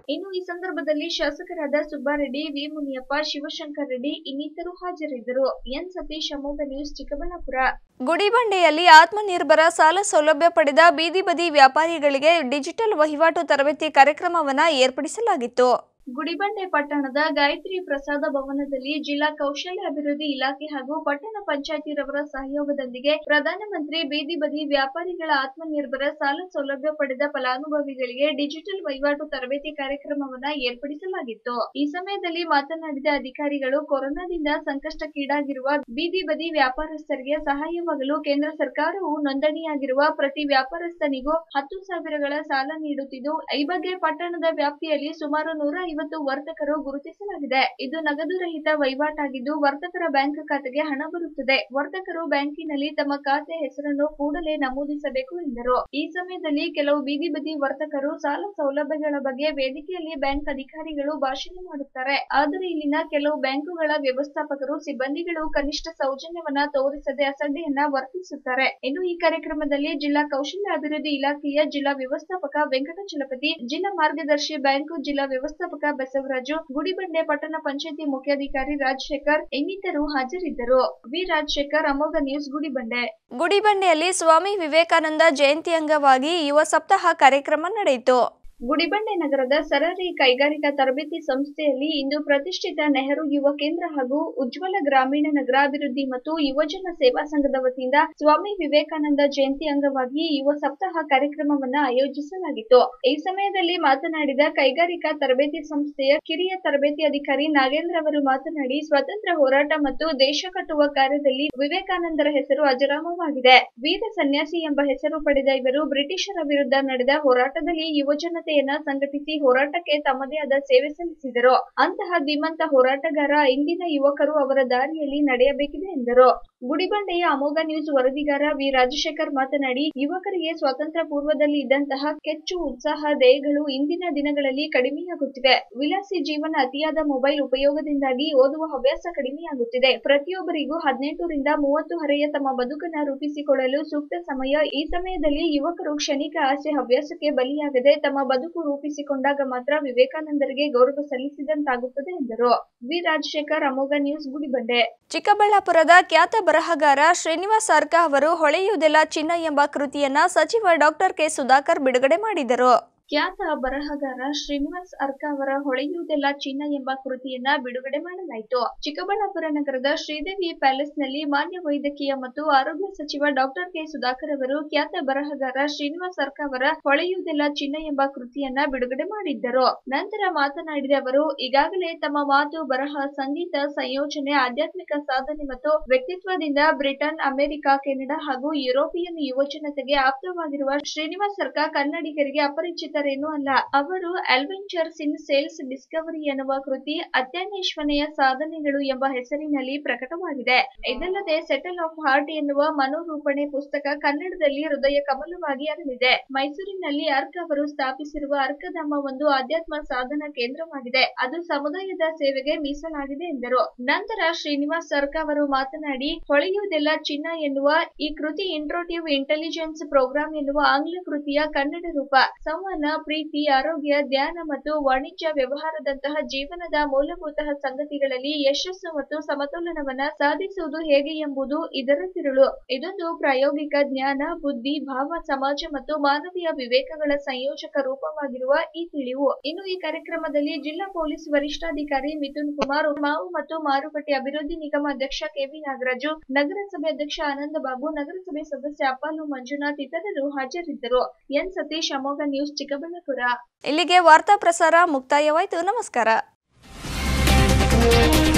ಇನ್ನು ಈ ಸಂದರ್ಭದಲ್ಲಿ ಶಾಸಕರಾದ ಸುಬ್ಬಾರೆಡ್ಡಿ ವಿ ಮುನಿಯಪ್ಪ ಶಿವಶಂಕರ್ ರೆಡ್ಡಿ ಇನ್ನಿತರು ಹಾಜರಿದ್ದರು ಎನ್ ಸತೀಶ್ ಅಮೋಘ ನ್ಯೂಸ್ ಚಿಕ್ಕಬಳ್ಳಾಪುರ ಗುಡಿಬಂಡೆಯಲ್ಲಿ ಆತ್ಮನಿರ್ಭರ ಸಾಲ ಸೌಲಭ್ಯ ಪಡೆದ ಬೀದಿ ಬದಿ ವ್ಯಾಪಾರಿಗಳಿಗೆ ಡಿಜಿಟಲ್ ವಹಿವಾಟು ತರಬೇತಿ ಕಾರ್ಯಕ್ರಮವನ್ನು ಏರ್ಪಡಿಸಲಾಗಿತ್ತು ಗುಡಿಬಂಡೆ ಪಟ್ಟಣದ ಗಾಯತ್ರಿ ಪ್ರಸಾದ ಭವನದಲ್ಲಿ ಜಿಲ್ಲಾ ಕೌಶಲ್ಯ ಅಭಿವೃದ್ಧಿ ಇಲಾಖೆ ಹಾಗೂ ಪಟ್ಟಣ ಪಂಚಾಯತಿರವರ ಸಹಯೋಗದೊಂದಿಗೆ ಪ್ರಧಾನಮಂತ್ರಿ ಬೀದಿ ಬದಿ ವ್ಯಾಪಾರಿಗಳ ಆತ್ಮನಿರ್ಭರ ಸಾಲ ಸೌಲಭ್ಯ ಪಡೆದ ಫಲಾನುಭವಿಗಳಿಗೆ ಡಿಜಿಟಲ್ ವಹಿವಾಟು ತರಬೇತಿ ಕಾರ್ಯಕ್ರಮವನ್ನ ಏರ್ಪಡಿಸಲಾಗಿತ್ತು ಈ ಸಮಯದಲ್ಲಿ ಮಾತನಾಡಿದ ಅಧಿಕಾರಿಗಳು ಕೊರೋನಾದಿಂದ ಸಂಕಷ್ಟಕ್ಕೀಡಾಗಿರುವ ಬೀದಿ ಬದಿ ವ್ಯಾಪಾರಸ್ಥರಿಗೆ ಸಹಾಯವಾಗಲು ಕೇಂದ್ರ ಸರ್ಕಾರವು ನೋಂದಣಿಯಾಗಿರುವ ಪ್ರತಿ ವ್ಯಾಪಾರಸ್ಥನಿಗೂ ಹತ್ತು ಸಾವಿರಗಳ ಸಾಲ ನೀಡುತ್ತಿದ್ದು ಈ ಬಗ್ಗೆ ಪಟ್ಟಣದ ವ್ಯಾಪ್ತಿಯಲ್ಲಿ ಸುಮಾರು ನೂರ ಐವತ್ತು ವರ್ತಕರು ಗುರುತಿಸಲಾಗಿದೆ ಇದು ನಗದು ರಹಿತ ವಹಿವಾಟಾಗಿದ್ದು ವರ್ತಕರ ಬ್ಯಾಂಕ್ ಖಾತೆಗೆ ಹಣ ಬರುತ್ತದೆ ವರ್ತಕರು ಬ್ಯಾಂಕಿನಲ್ಲಿ ತಮ್ಮ ಖಾತೆ ಹೆಸರನ್ನು ಕೂಡಲೇ ನಮೂದಿಸಬೇಕು ಎಂದರು ಈ ಸಮಯದಲ್ಲಿ ಕೆಲವು ಬೀದಿ ಬದಿ ವರ್ತಕರು ಸಾಲ ಸೌಲಭ್ಯಗಳ ಬಗ್ಗೆ ವೇದಿಕೆಯಲ್ಲಿ ಬ್ಯಾಂಕ್ ಅಧಿಕಾರಿಗಳು ಭಾಷಣ ಮಾಡುತ್ತಾರೆ ಆದರೆ ಇಲ್ಲಿನ ಕೆಲವು ಬ್ಯಾಂಕುಗಳ ವ್ಯವಸ್ಥಾಪಕರು ಸಿಬ್ಬಂದಿಗಳು ಕನಿಷ್ಠ ಸೌಜನ್ಯವನ್ನ ತೋರಿಸದೆ ಅಸಡ್ಡೆಯನ್ನ ವರ್ತಿಸುತ್ತಾರೆ ಇನ್ನು ಈ ಕಾರ್ಯಕ್ರಮದಲ್ಲಿ ಜಿಲ್ಲಾ ಕೌಶಲ್ಯ ಅಭಿವೃದ್ಧಿ ಇಲಾಖೆಯ ಜಿಲ್ಲಾ ವ್ಯವಸ್ಥಾಪಕ ವೆಂಕಟಚಲಪತಿ ಜಿಲ್ಲಾ ಮಾರ್ಗದರ್ಶಿ ಬ್ಯಾಂಕು ಜಿಲ್ಲಾ ವ್ಯವಸ್ಥಾಪಕ ಬಸವರಾಜು ಗುಡಿಬಂಡೆ ಪಟ್ಟಣ ಪಂಚಾಯತಿ ಮುಖ್ಯಾಧಿಕಾರಿ ರಾಜಶೇಖರ್ ಇನ್ನಿತರು ಹಾಜರಿದ್ದರು ವಿ ರಾಜಶೇಖರ್ ಅಮೋಘ ನ್ಯೂಸ್ ಗುಡಿಬಂಡೆ ಗುಡಿಬಂಡೆಯಲ್ಲಿ ಸ್ವಾಮಿ ವಿವೇಕಾನಂದ ಜಯಂತಿ ಅಂಗವಾಗಿ ಯುವ ಸಪ್ತಾಹ ಕಾರ್ಯಕ್ರಮ ನಡೆಯಿತು ಗುಡಿಬಂಡೆ ನಗರದ ಸರರಿ ಕೈಗಾರಿಕಾ ತರಬೇತಿ ಸಂಸ್ಥೆಯಲ್ಲಿ ಇಂದು ಪ್ರತಿಷ್ಠಿತ ನೆಹರು ಯುವ ಕೇಂದ್ರ ಹಾಗೂ ಉಜ್ವಲ ಗ್ರಾಮೀಣ ನಗರಾಭಿವೃದ್ಧಿ ಮತ್ತು ಯುವಜನ ಸೇವಾ ಸಂಘದ ವತಿಯಿಂದ ಸ್ವಾಮಿ ವಿವೇಕಾನಂದ ಜಯಂತಿ ಅಂಗವಾಗಿ ಯುವ ಸಪ್ತಾಹ ಕಾರ್ಯಕ್ರಮವನ್ನ ಆಯೋಜಿಸಲಾಗಿತ್ತು ಈ ಸಮಯದಲ್ಲಿ ಮಾತನಾಡಿದ ಕೈಗಾರಿಕಾ ತರಬೇತಿ ಸಂಸ್ಥೆಯ ಕಿರಿಯ ತರಬೇತಿ ಅಧಿಕಾರಿ ನಾಗೇಂದ್ರ ಅವರು ಮಾತನಾಡಿ ಸ್ವಾತಂತ್ರ್ಯ ಹೋರಾಟ ಮತ್ತು ದೇಶ ಕಟ್ಟುವ ಕಾರ್ಯದಲ್ಲಿ ವಿವೇಕಾನಂದರ ಹೆಸರು ಅಜರಾಮವಾಗಿದೆ ವೀರ ಸನ್ಯಾಸಿ ಎಂಬ ಹೆಸರು ಪಡೆದ ಇವರು ಬ್ರಿಟಿಷರ ವಿರುದ್ಧ ನಡೆದ ಹೋರಾಟದಲ್ಲಿ ಯುವಜನತೆಯನ್ನ ಸಂಘಟಿಸಿ ಹೋರಾಟಕ್ಕೆ ತಮ್ಮದೇ ಆದ ಸೇವೆ ಸಲ್ಲಿಸಿದರು ಅಂತಹ ಧೀಮಂತ ಹೋರಾಟಗಾರ ಇಂದಿನ ಯುವಕರು ಅವರ ದಾರಿಯಲ್ಲಿ ನಡೆಯಬೇಕಿದೆ ಎಂದರು ಗುಡಿಬಂಡೆಯ ಅಮೋಘ ನ್ಯೂಸ್ ವರದಿಗಾರ ವಿ ರಾಜಶೇಖರ್ ಮಾತನಾಡಿ ಯುವಕರಿಗೆ ಸ್ವಾತಂತ್ರ್ಯ ಪೂರ್ವದಲ್ಲಿ ಇದ್ದಂತಹ ಕೆಚ್ಚು ಉತ್ಸಾಹ ದೇಹಗಳು ಇಂದಿನ ದಿನಗಳಲ್ಲಿ ಕಡಿಮೆಯಾಗುತ್ತಿವೆ ವಿಲಾಸಿ ಜೀವನ ಅತಿಯಾದ ಮೊಬೈಲ್ ಉಪಯೋಗದಿಂದಾಗಿ ಓದುವ ಹವ್ಯಾಸ ಕಡಿಮೆಯಾಗುತ್ತಿದೆ ಪ್ರತಿಯೊಬ್ಬರಿಗೂ ಹದಿನೆಂಟರಿಂದ ಮೂವತ್ತು ಹರೆಯ ತಮ್ಮ ಬದುಕನ್ನ ರೂಪಿಸಿಕೊಳ್ಳಲು ಸೂಕ್ತ ಸಮಯ ಈ ಸಮಯದಲ್ಲಿ ಯುವಕರು ಕ್ಷಣಿಕ ಆಸೆ ಹವ್ಯಾಸಕ್ಕೆ ಬಲಿಯಾಗದೆ ತಮ್ಮ ಬದುಕು ರೂಪಿಸಿಕೊಂಡಾಗ ಮಾತ್ರ ವಿವೇಕಾನಂದರಿಗೆ ಗೌರವ ಸಲ್ಲಿಸಿದಂತಾಗುತ್ತದೆ ಎಂದರು ವಿ ರಾಜಶೇಖರ್ ಅಮೋಘ ನ್ಯೂಸ್ ಗುಡಿಬಂಡೆ ಚಿಕ್ಕಬಳ್ಳಾಪುರದ ಖ್ಯಾತ ಬರಹಗಾರ ಶ್ರೀನಿವಾಸ್ ಅರ್ಕ ಅವರು ಹೊಳೆಯುವುದೆಲ್ಲ ಚಿನ್ನ ಎಂಬ ಕೃತಿಯನ್ನ ಸಚಿವ ಡಾಕ್ಟರ್ ಕೆ ಸುಧಾಕರ್ ಬಿಡುಗಡೆ ಮಾಡಿದರು ಖ್ಯಾತ ಬರಹಗಾರ ಶ್ರೀನಿವಾಸ್ ಅರ್ಕ ಅವರ ಹೊಳೆಯುವುದೆಲ್ಲ ಚಿನ್ನ ಎಂಬ ಕೃತಿಯನ್ನ ಬಿಡುಗಡೆ ಮಾಡಲಾಯಿತು ಚಿಕ್ಕಬಳ್ಳಾಪುರ ನಗರದ ಶ್ರೀದೇವಿ ಪ್ಯಾಲೇಸ್ನಲ್ಲಿ ಮಾನ್ಯ ವೈದ್ಯಕೀಯ ಮತ್ತು ಆರೋಗ್ಯ ಸಚಿವ ಡಾಕ್ಟರ್ ಕೆ ಸುಧಾಕರ್ ಅವರು ಖ್ಯಾತ ಬರಹಗಾರ ಶ್ರೀನಿವಾಸ್ ಅರ್ಕ ಅವರ ಹೊಳೆಯುವುದೆಲ್ಲ ಚಿನ್ನ ಎಂಬ ಕೃತಿಯನ್ನ ಬಿಡುಗಡೆ ಮಾಡಿದ್ದರು ನಂತರ ಮಾತನಾಡಿದ ಅವರು ಈಗಾಗಲೇ ತಮ್ಮ ಮಾತು ಬರಹ ಸಂಗೀತ ಸಂಯೋಜನೆ ಆಧ್ಯಾತ್ಮಿಕ ಸಾಧನೆ ಮತ್ತು ವ್ಯಕ್ತಿತ್ವದಿಂದ ಬ್ರಿಟನ್ ಅಮೆರಿಕ ಕೆನಡಾ ಹಾಗೂ ಯುರೋಪಿಯನ್ ಯುವಜನತೆಗೆ ಆಪ್ತವಾಗಿರುವ ಶ್ರೀನಿವಾಸ್ ಅರ್ಕ ಕನ್ನಡಿಗರಿಗೆ ಅಪರಿಚಿತರೇನೂ ಅಲ್ಲ ಅವರು ಅಡ್ವೆಂಚರ್ಸ್ ಇನ್ ಸೇಲ್ಸ್ ಡಿಸ್ಕವರಿ ಎನ್ನುವ ಕೃತಿ ಅತ್ಯಾನ್ವೇಷಣೆಯ ಸಾಧನೆಗಳು ಎಂಬ ಹೆಸರಿನಲ್ಲಿ ಪ್ರಕಟವಾಗಿದೆ ಇದಲ್ಲದೆ ಸೆಟಲ್ ಆಫ್ ಹಾರ್ಟ್ ಎನ್ನುವ ಮನೋರೂಪಣೆ ಪುಸ್ತಕ ಕನ್ನಡದಲ್ಲಿ ಹೃದಯ ಕಮಲವಾಗಿ ಅರಳಿದೆ ಮೈಸೂರಿನಲ್ಲಿ ಅರ್ಕ ಅವರು ಸ್ಥಾಪಿಸಿರುವ ಅರ್ಕಧಾಮ ಒಂದು ಆಧ್ಯಾತ್ಮ ಸಾಧನ ಕೇಂದ್ರವಾಗಿದೆ ಅದು ಸಮುದಾಯದ ಸೇವೆಗೆ ಮೀಸಲಾಗಿದೆ ಎಂದರು ನಂತರ ಶ್ರೀನಿವಾಸ್ ಅರ್ಕ ಅವರು ಮಾತನಾಡಿ ಹೊಳೆಯುವುದೆಲ್ಲ ಚಿನ್ನ ಎನ್ನುವ ಈ ಕೃತಿ ಇಂಟ್ರೋಟಿವ್ ಇಂಟೆಲಿಜೆನ್ಸ್ ಪ್ರೋಗ್ರಾಂ ಎನ್ನುವ ಆಂಗ್ಲ ಕೃತಿಯ ಕನ್ನಡ ರೂಪ ಸಂವಹನ ಪ್ರೀತಿ ಆರೋಗ್ಯ ಧ್ಯಾನ ಮತ್ತು ವಾಣಿಜ್ಯ ವ್ಯವಹಾರದಂತಹ ಜೀವನದ ಮೂಲಭೂತ ಸಂಗತಿಗಳಲ್ಲಿ ಯಶಸ್ಸು ಮತ್ತು ಸಮತೋಲನವನ್ನ ಸಾಧಿಸುವುದು ಹೇಗೆ ಎಂಬುದು ಇದರ ತಿರುಳು ಇದೊಂದು ಪ್ರಾಯೋಗಿಕ ಜ್ಞಾನ ಬುದ್ಧಿ ಭಾವ ಸಮಾಜ ಮತ್ತು ಮಾನವೀಯ ವಿವೇಕಗಳ ಸಂಯೋಜಕ ರೂಪವಾಗಿರುವ ಈ ತಿಳಿವು ಇನ್ನು ಈ ಕಾರ್ಯಕ್ರಮದಲ್ಲಿ ಜಿಲ್ಲಾ ಪೊಲೀಸ್ ವರಿಷ್ಠಾಧಿಕಾರಿ ಮಿಥುನ್ ಕುಮಾರ್ ಮಾವು ಮತ್ತು ಮಾರುಕಟ್ಟೆ ಅಭಿವೃದ್ಧಿ ನಿಗಮ ಅಧ್ಯಕ್ಷ ಕೆವಿ ನಾಗರಾಜು ನಗರಸಭೆ ಅಧ್ಯಕ್ಷ ಆನಂದ ಬಾಬು ನಗರಸಭೆ ಸದಸ್ಯ ಅಪ್ಪಾಲು ಮಂಜುನಾಥ್ ಇತರರು ಹಾಜರಿದ್ದರು ಎನ್ ಸತೀಶ್ ಅಮೋಘ ನ್ಯೂಸ್ ಚಿಕ್ಕಬಳ್ಳಾಪುರ ಇಲ್ಲಿಗೆ ವಾರ್ತಾ ಪ್ರಸಾರ ಮುಕ್ತಾಯವಾಯಿತು ನಮಸ್ಕಾರ